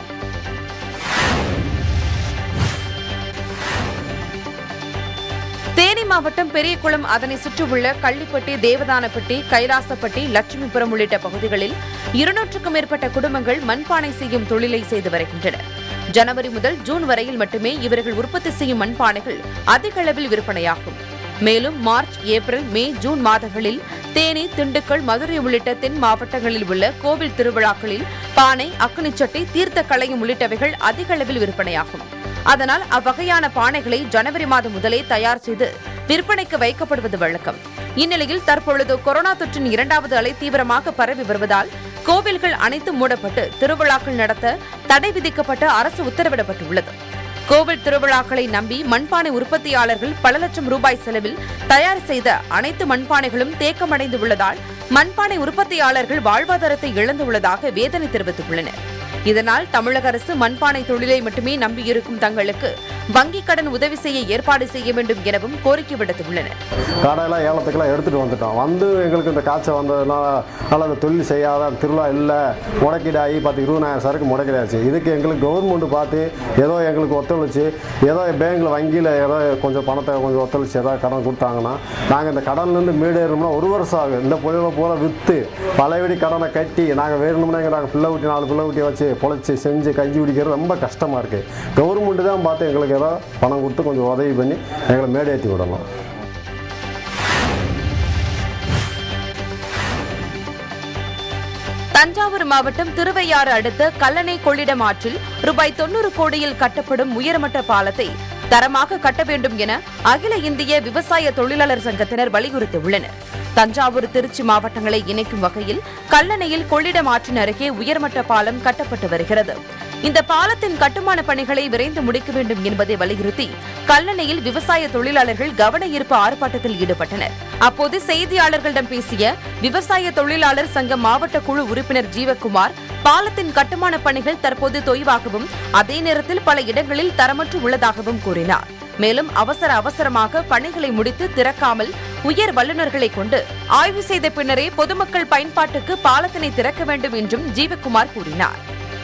தேனி மாவட்டம் பெரியகுளம் அதனை சுற்றியுள்ள கள்ளிப்பட்டி தேவதானப்பட்டி கைலாசப்பட்டி லட்சுமிபுரம் உள்ளிட்ட பகுதிகளில் இருநூற்றுக்கும் மேற்பட்ட குடும்பங்கள் மண்பானை செய்யும் தொழிலை செய்து வருகின்றன ஜனவரி முதல் ஜூன் வரையில் மட்டுமே இவர்கள் உற்பத்தி செய்யும் மண்பானைகள் அதிக அளவில் விற்பனையாகும் மேலும் மார்ச் ஏப்ரல் மே ஜூன் மாதங்களில் தேனி திண்டுக்கல் மதுரை உள்ளிட்ட தென் மாவட்டங்களில் உள்ள கோவில் திருவிழாக்களில் பானை அக்குனிச்சட்டை தீர்த்த களையும் உள்ளிட்டவைகள் அதிக அளவில் விற்பனையாகும் அதனால் அவ்வகையான பானைகளை ஜனவரி மாதம் முதலே தயார் செய்து விற்பனைக்கு வைக்கப்படுவது வழக்கம் இந்நிலையில் தற்பொழுது கொரோனா தொற்றின் இரண்டாவது அலை தீவிரமாக பரவி வருவதால் கோவில்கள் அனைத்தும் மூடப்பட்டு திருவிழாக்கள் நடத்த தடை விதிக்கப்பட்டு அரசு உத்தரவிடப்பட்டுள்ளது கோவில் திருவிழாக்களை நம்பி மண்பானை உற்பத்தியாளர்கள் பல லட்சம் ரூபாய் செலவில் தயார் செய்த அனைத்து மண்பானைகளும் தேக்கமடைந்து உள்ளதால் மண்பானை உற்பத்தியாளர்கள் வாழ்வாதாரத்தை இழந்துள்ளதாக வேதனை தெரிவித்துள்ளனர் இதனால் தமிழக அரசு மண்பானை தொழிலை மட்டுமே நம்பியிருக்கும் தங்களுக்கு வங்கிக் கடன் உதவி செய்ய ஏற்பாடு செய்ய வேண்டும் எனவும் கோரிக்கை விடுத்துள்ளனர் கடையெல்லாம் ஏலத்துக்கெல்லாம் எடுத்துகிட்டு வந்துட்டோம் வந்து எங்களுக்கு இந்த காய்ச்சல் வந்ததுனால அதனால் அந்த தொழில் செய்யாத திருவிழா இல்லை முடக்கீடாகி பார்த்து இருபதாயிரம் சரக்கு முடக்கிடாச்சு இதுக்கு எங்களுக்கு கவர்மெண்ட் பார்த்து ஏதோ எங்களுக்கு ஒத்துழைச்சு ஏதோ பேங்க்கில் வங்கியில் ஏதோ கொஞ்சம் பணத்தை கொஞ்சம் ஒத்துழைச்சு ஏதாவது கடன் கொடுத்தாங்கன்னா நாங்கள் இந்த கடன்லேருந்து மீடேறோம்னா ஒரு வருஷம் ஆகும் இந்த பொழிவை போல விற்று பழையபடி கடனை கட்டி நாங்கள் வேணும்னா இங்கே நாங்கள் பிள்ளை ஊட்டி நாலு பிள்ளை ஊட்டி வச்சு பொழைச்சி செஞ்சு கஞ்சி குடிக்கிறது ரொம்ப கஷ்டமாக இருக்குது கவர்மெண்ட்டு தான் பார்த்து எங்களுக்கு ஏதோ பணம் கொடுத்து கொஞ்சம் உதவி பண்ணி எங்களை மேடேற்றி விடணும் தஞ்சாவூர் மாவட்டம் திருவையாறு அடுத்த கல்லணை கொள்ளிடம் ஆற்றில் ரூபாய் தொண்ணூறு கோடியில் கட்டப்படும் உயர்மட்ட பாலத்தை தரமாக கட்ட வேண்டும் என அகில இந்திய விவசாய தொழிலாளர் சங்கத்தினர் வலியுறுத்தியுள்ளனர் தஞ்சாவூர் திருச்சி மாவட்டங்களை இணைக்கும் வகையில் கல்லணையில் கொள்ளிடம் ஆற்றின் அருகே உயர்மட்ட பாலம் கட்டப்பட்டு வருகிறது இந்த பாலத்தின் கட்டுமான பணிகளை விரைந்து முடிக்க வேண்டும் என்பதை வலியுறுத்தி கல்லணையில் விவசாய தொழிலாளர்கள் கவன ஈர்ப்பு ஆர்ப்பாட்டத்தில் ஈடுபட்டனர் அப்போது செய்தியாளர்களிடம் பேசிய விவசாய தொழிலாளர் சங்க மாவட்ட குழு உறுப்பினர் ஜீவக்குமார் பாலத்தின் கட்டுமான பணிகள் தற்போது தொய்வாகவும் அதே நேரத்தில் பல இடங்களில் தரமற்று உள்ளதாகவும் கூறினார் மேலும் அவசர அவசரமாக பணிகளை முடித்து திறக்காமல் உயர் வல்லுநர்களை கொண்டு ஆய்வு செய்த பின்னரே பொதுமக்கள் பயன்பாட்டுக்கு பாலத்தினை திறக்க வேண்டும் என்றும் ஜீவக்குமார் கூறினார்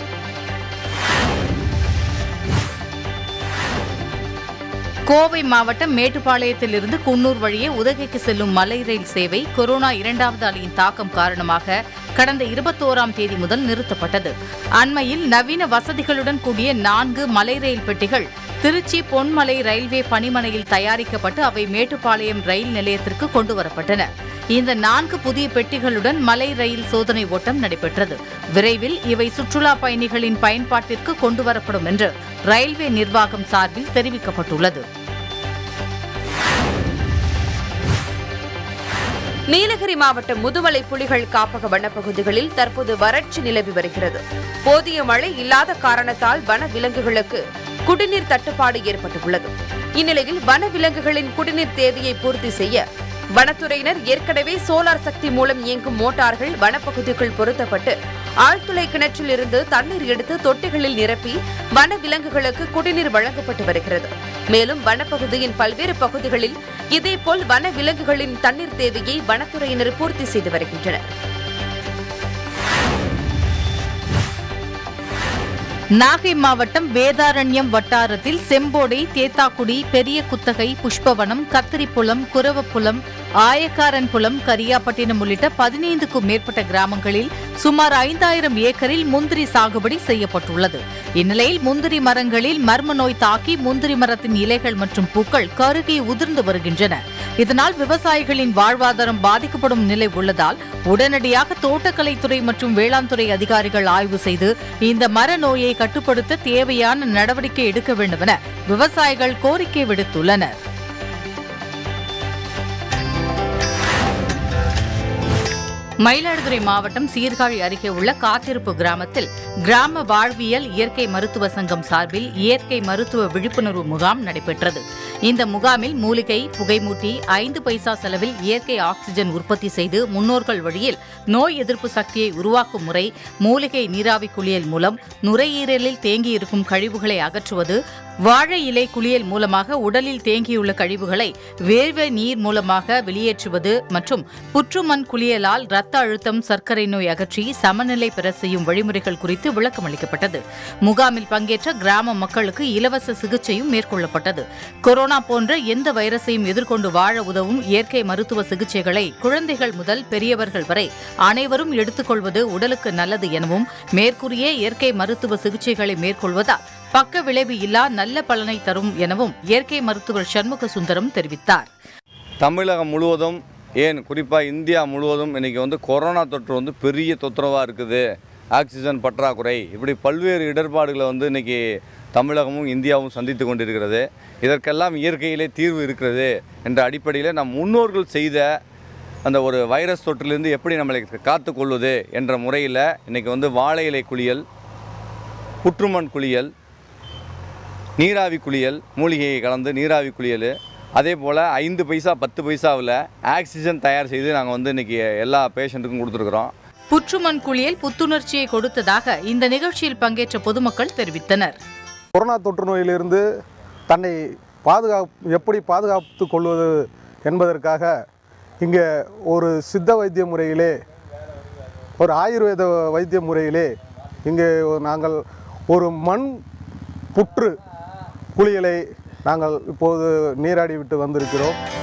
கோவை மாவட்டம் மேட்டுப்பாளையத்திலிருந்து குன்னூர் வழியே உதகைக்கு செல்லும் மலை ரயில் சேவை கொரோனா இரண்டாவது அலையின் தாக்கம் காரணமாக கடந்த இருபத்தோராம் தேதி முதல் நிறுத்தப்பட்டது அண்மையில் நவீன வசதிகளுடன் கூடிய நான்கு மலை ரயில் பெட்டிகள் திருச்சி பொன்மலை ரயில்வே பணிமனையில் தயாரிக்கப்பட்டு அவை மேட்டுப்பாளையம் ரயில் நிலையத்திற்கு கொண்டுவரப்பட்டன இந்த நான்கு புதிய பெட்டிகளுடன் மலை ரயில் சோதனை ஓட்டம் நடைபெற்றது விரைவில் இவை சுற்றுலா பயணிகளின் பயன்பாட்டிற்கு கொண்டுவரப்படும் என்று ரயில்வே நிர்வாகம் சார்பில் தெரிவிக்கப்பட்டுள்ளது நீலகிரி மாவட்டம் முதுமலை புலிகள் காப்பக வனப்பகுதிகளில் தற்போது வறட்சி நிலவி வருகிறது போதிய மழை இல்லாத காரணத்தால் வன விலங்குகளுக்கு குடிநீர் தட்டுப்பாடு ஏற்பட்டுள்ளது இந்நிலையில் வன விலங்குகளின் குடிநீர் தேவையை பூர்த்தி செய்ய வனத்துறையினர் ஏற்கனவே சோலார் சக்தி மூலம் இயங்கும் மோட்டார்கள் வனப்பகுதிக்குள் பொருத்தப்பட்டு ஆழ்துளை கிணற்றில் இருந்து தண்ணீர் எடுத்து தொட்டிகளில் நிரப்பி வன விலங்குகளுக்கு குடிநீர் வழங்கப்பட்டு வருகிறது மேலும் வனப்பகுதியின் பல்வேறு பகுதிகளில் இதேபோல் வன விலங்குகளின் தண்ணீர் தேவையை வனத்துறையினர் பூர்த்தி செய்து வருகின்றனர் நாகை மாவட்டம் வேதாரண்யம் வட்டாரத்தில் செம்போடை தேத்தாக்குடி பெரிய குத்தகை புஷ்பவனம் கத்திரிப்புலம் குரவப்புலம் ஆயக்காரன்புலம் கரியாப்பட்டினம் உள்ளிட்ட பதினைந்துக்கும் மேற்பட்ட கிராமங்களில் சுமார் ஐந்தாயிரம் ஏக்கரில் முந்திரி சாகுபடி செய்யப்பட்டுள்ளது இந்நிலையில் முந்திரி மரங்களில் மர்ம நோய் தாக்கி முந்திரி மரத்தின் இலைகள் மற்றும் பூக்கள் கருகி உதிர்ந்து வருகின்றன இதனால் விவசாயிகளின் வாழ்வாதாரம் பாதிக்கப்படும் நிலை உள்ளதால் உடனடியாக தோட்டக்கலைத்துறை மற்றும் வேளாண் துறை அதிகாரிகள் ஆய்வு செய்து இந்த மர நோயை கட்டுப்படுத்த தேவையான நடவடிக்கை எடுக்க வேண்டும் என விவசாயிகள் கோரிக்கை விடுத்துள்ளனர் மயிலாடுதுறை மாவட்டம் சீர்காழி அருகே உள்ள காத்திருப்பு கிராமத்தில் கிராம வாழ்வியல் இயற்கை மருத்துவ சங்கம் சார்பில் இயற்கை மருத்துவ விழிப்புணர்வு முகாம் நடைபெற்றது இந்த முகாமில் மூலிகை புகைமூட்டி ஐந்து பைசா செலவில் இயற்கை ஆக்சிஜன் உற்பத்தி செய்து முன்னோர்கள் வழியில் நோய் எதிர்ப்பு சக்தியை உருவாக்கும் முறை மூலிகை நீராவி குளியல் மூலம் நுரையீரலில் தேங்கியிருக்கும் கழிவுகளை அகற்றுவது வாழை இலை குளியல் மூலமாக உடலில் தேங்கியுள்ள கழிவுகளை வேர்வை நீர் மூலமாக வெளியேற்றுவது மற்றும் புற்றுமண் குளியலால் இரத்த அழுத்தம் சர்க்கரை நோய் அகற்றி சமநிலை பெற செய்யும் வழிமுறைகள் குறித்து விளக்கம் அளிக்கப்பட்டது முகாமில் பங்கேற்ற கிராம மக்களுக்கு இலவச சிகிச்சையும் மேற்கொள்ளப்பட்டது கொரோனா போன்ற எந்த வைரஸையும் எதிர்கொண்டு வாழ உதவும் இயற்கை மருத்துவ சிகிச்சைகளை குழந்தைகள் முதல் பெரியவர்கள் வரை அனைவரும் எடுத்துக்கொள்வது உடலுக்கு நல்லது எனவும் மேற்கூறிய இயற்கை மருத்துவ சிகிச்சைகளை மேற்கொள்வதால் பக்க விளைவு இல்லா நல்ல பலனை தரும் எனவும் இயற்கை மருத்துவர் சண்முக சுந்தரம் தெரிவித்தார் தமிழகம் முழுவதும் ஏன் குறிப்பாக இந்தியா முழுவதும் இன்றைக்கி வந்து கொரோனா தொற்று வந்து பெரிய தொந்தரவாக இருக்குது ஆக்சிஜன் பற்றாக்குறை இப்படி பல்வேறு இடர்பாடுகளை வந்து இன்றைக்கி தமிழகமும் இந்தியாவும் சந்தித்து கொண்டிருக்கிறது இதற்கெல்லாம் இயற்கையிலே தீர்வு இருக்கிறது என்ற அடிப்படையில் நம் முன்னோர்கள் செய்த அந்த ஒரு வைரஸ் தொற்றிலிருந்து எப்படி நம்மளை காத்து கொள்வது என்ற முறையில் இன்றைக்கி வந்து வாழை இலை குளியல் புற்றுமண் குளியல் நீராவி குளியல் மூலிகையை கலந்து நீராவி குளியல் அதே போல் ஐந்து பைசா பத்து பைசாவில் ஆக்சிஜன் தயார் செய்து நாங்கள் வந்து இன்றைக்கி எல்லா பேஷண்ட்டுக்கும் கொடுத்துருக்குறோம் புற்றுமண் குளியல் புத்துணர்ச்சியை கொடுத்ததாக இந்த நிகழ்ச்சியில் பங்கேற்ற பொதுமக்கள் தெரிவித்தனர் கொரோனா தொற்று நோயிலிருந்து தன்னை பாதுகாப்பு எப்படி பாதுகாத்து கொள்வது என்பதற்காக இங்கே ஒரு சித்த வைத்திய முறையிலே ஒரு ஆயுர்வேத வைத்திய முறையிலே இங்கே நாங்கள் ஒரு மண் புற்று குளியலை நாங்கள் இப்போது நீராடி விட்டு வந்திருக்கிறோம்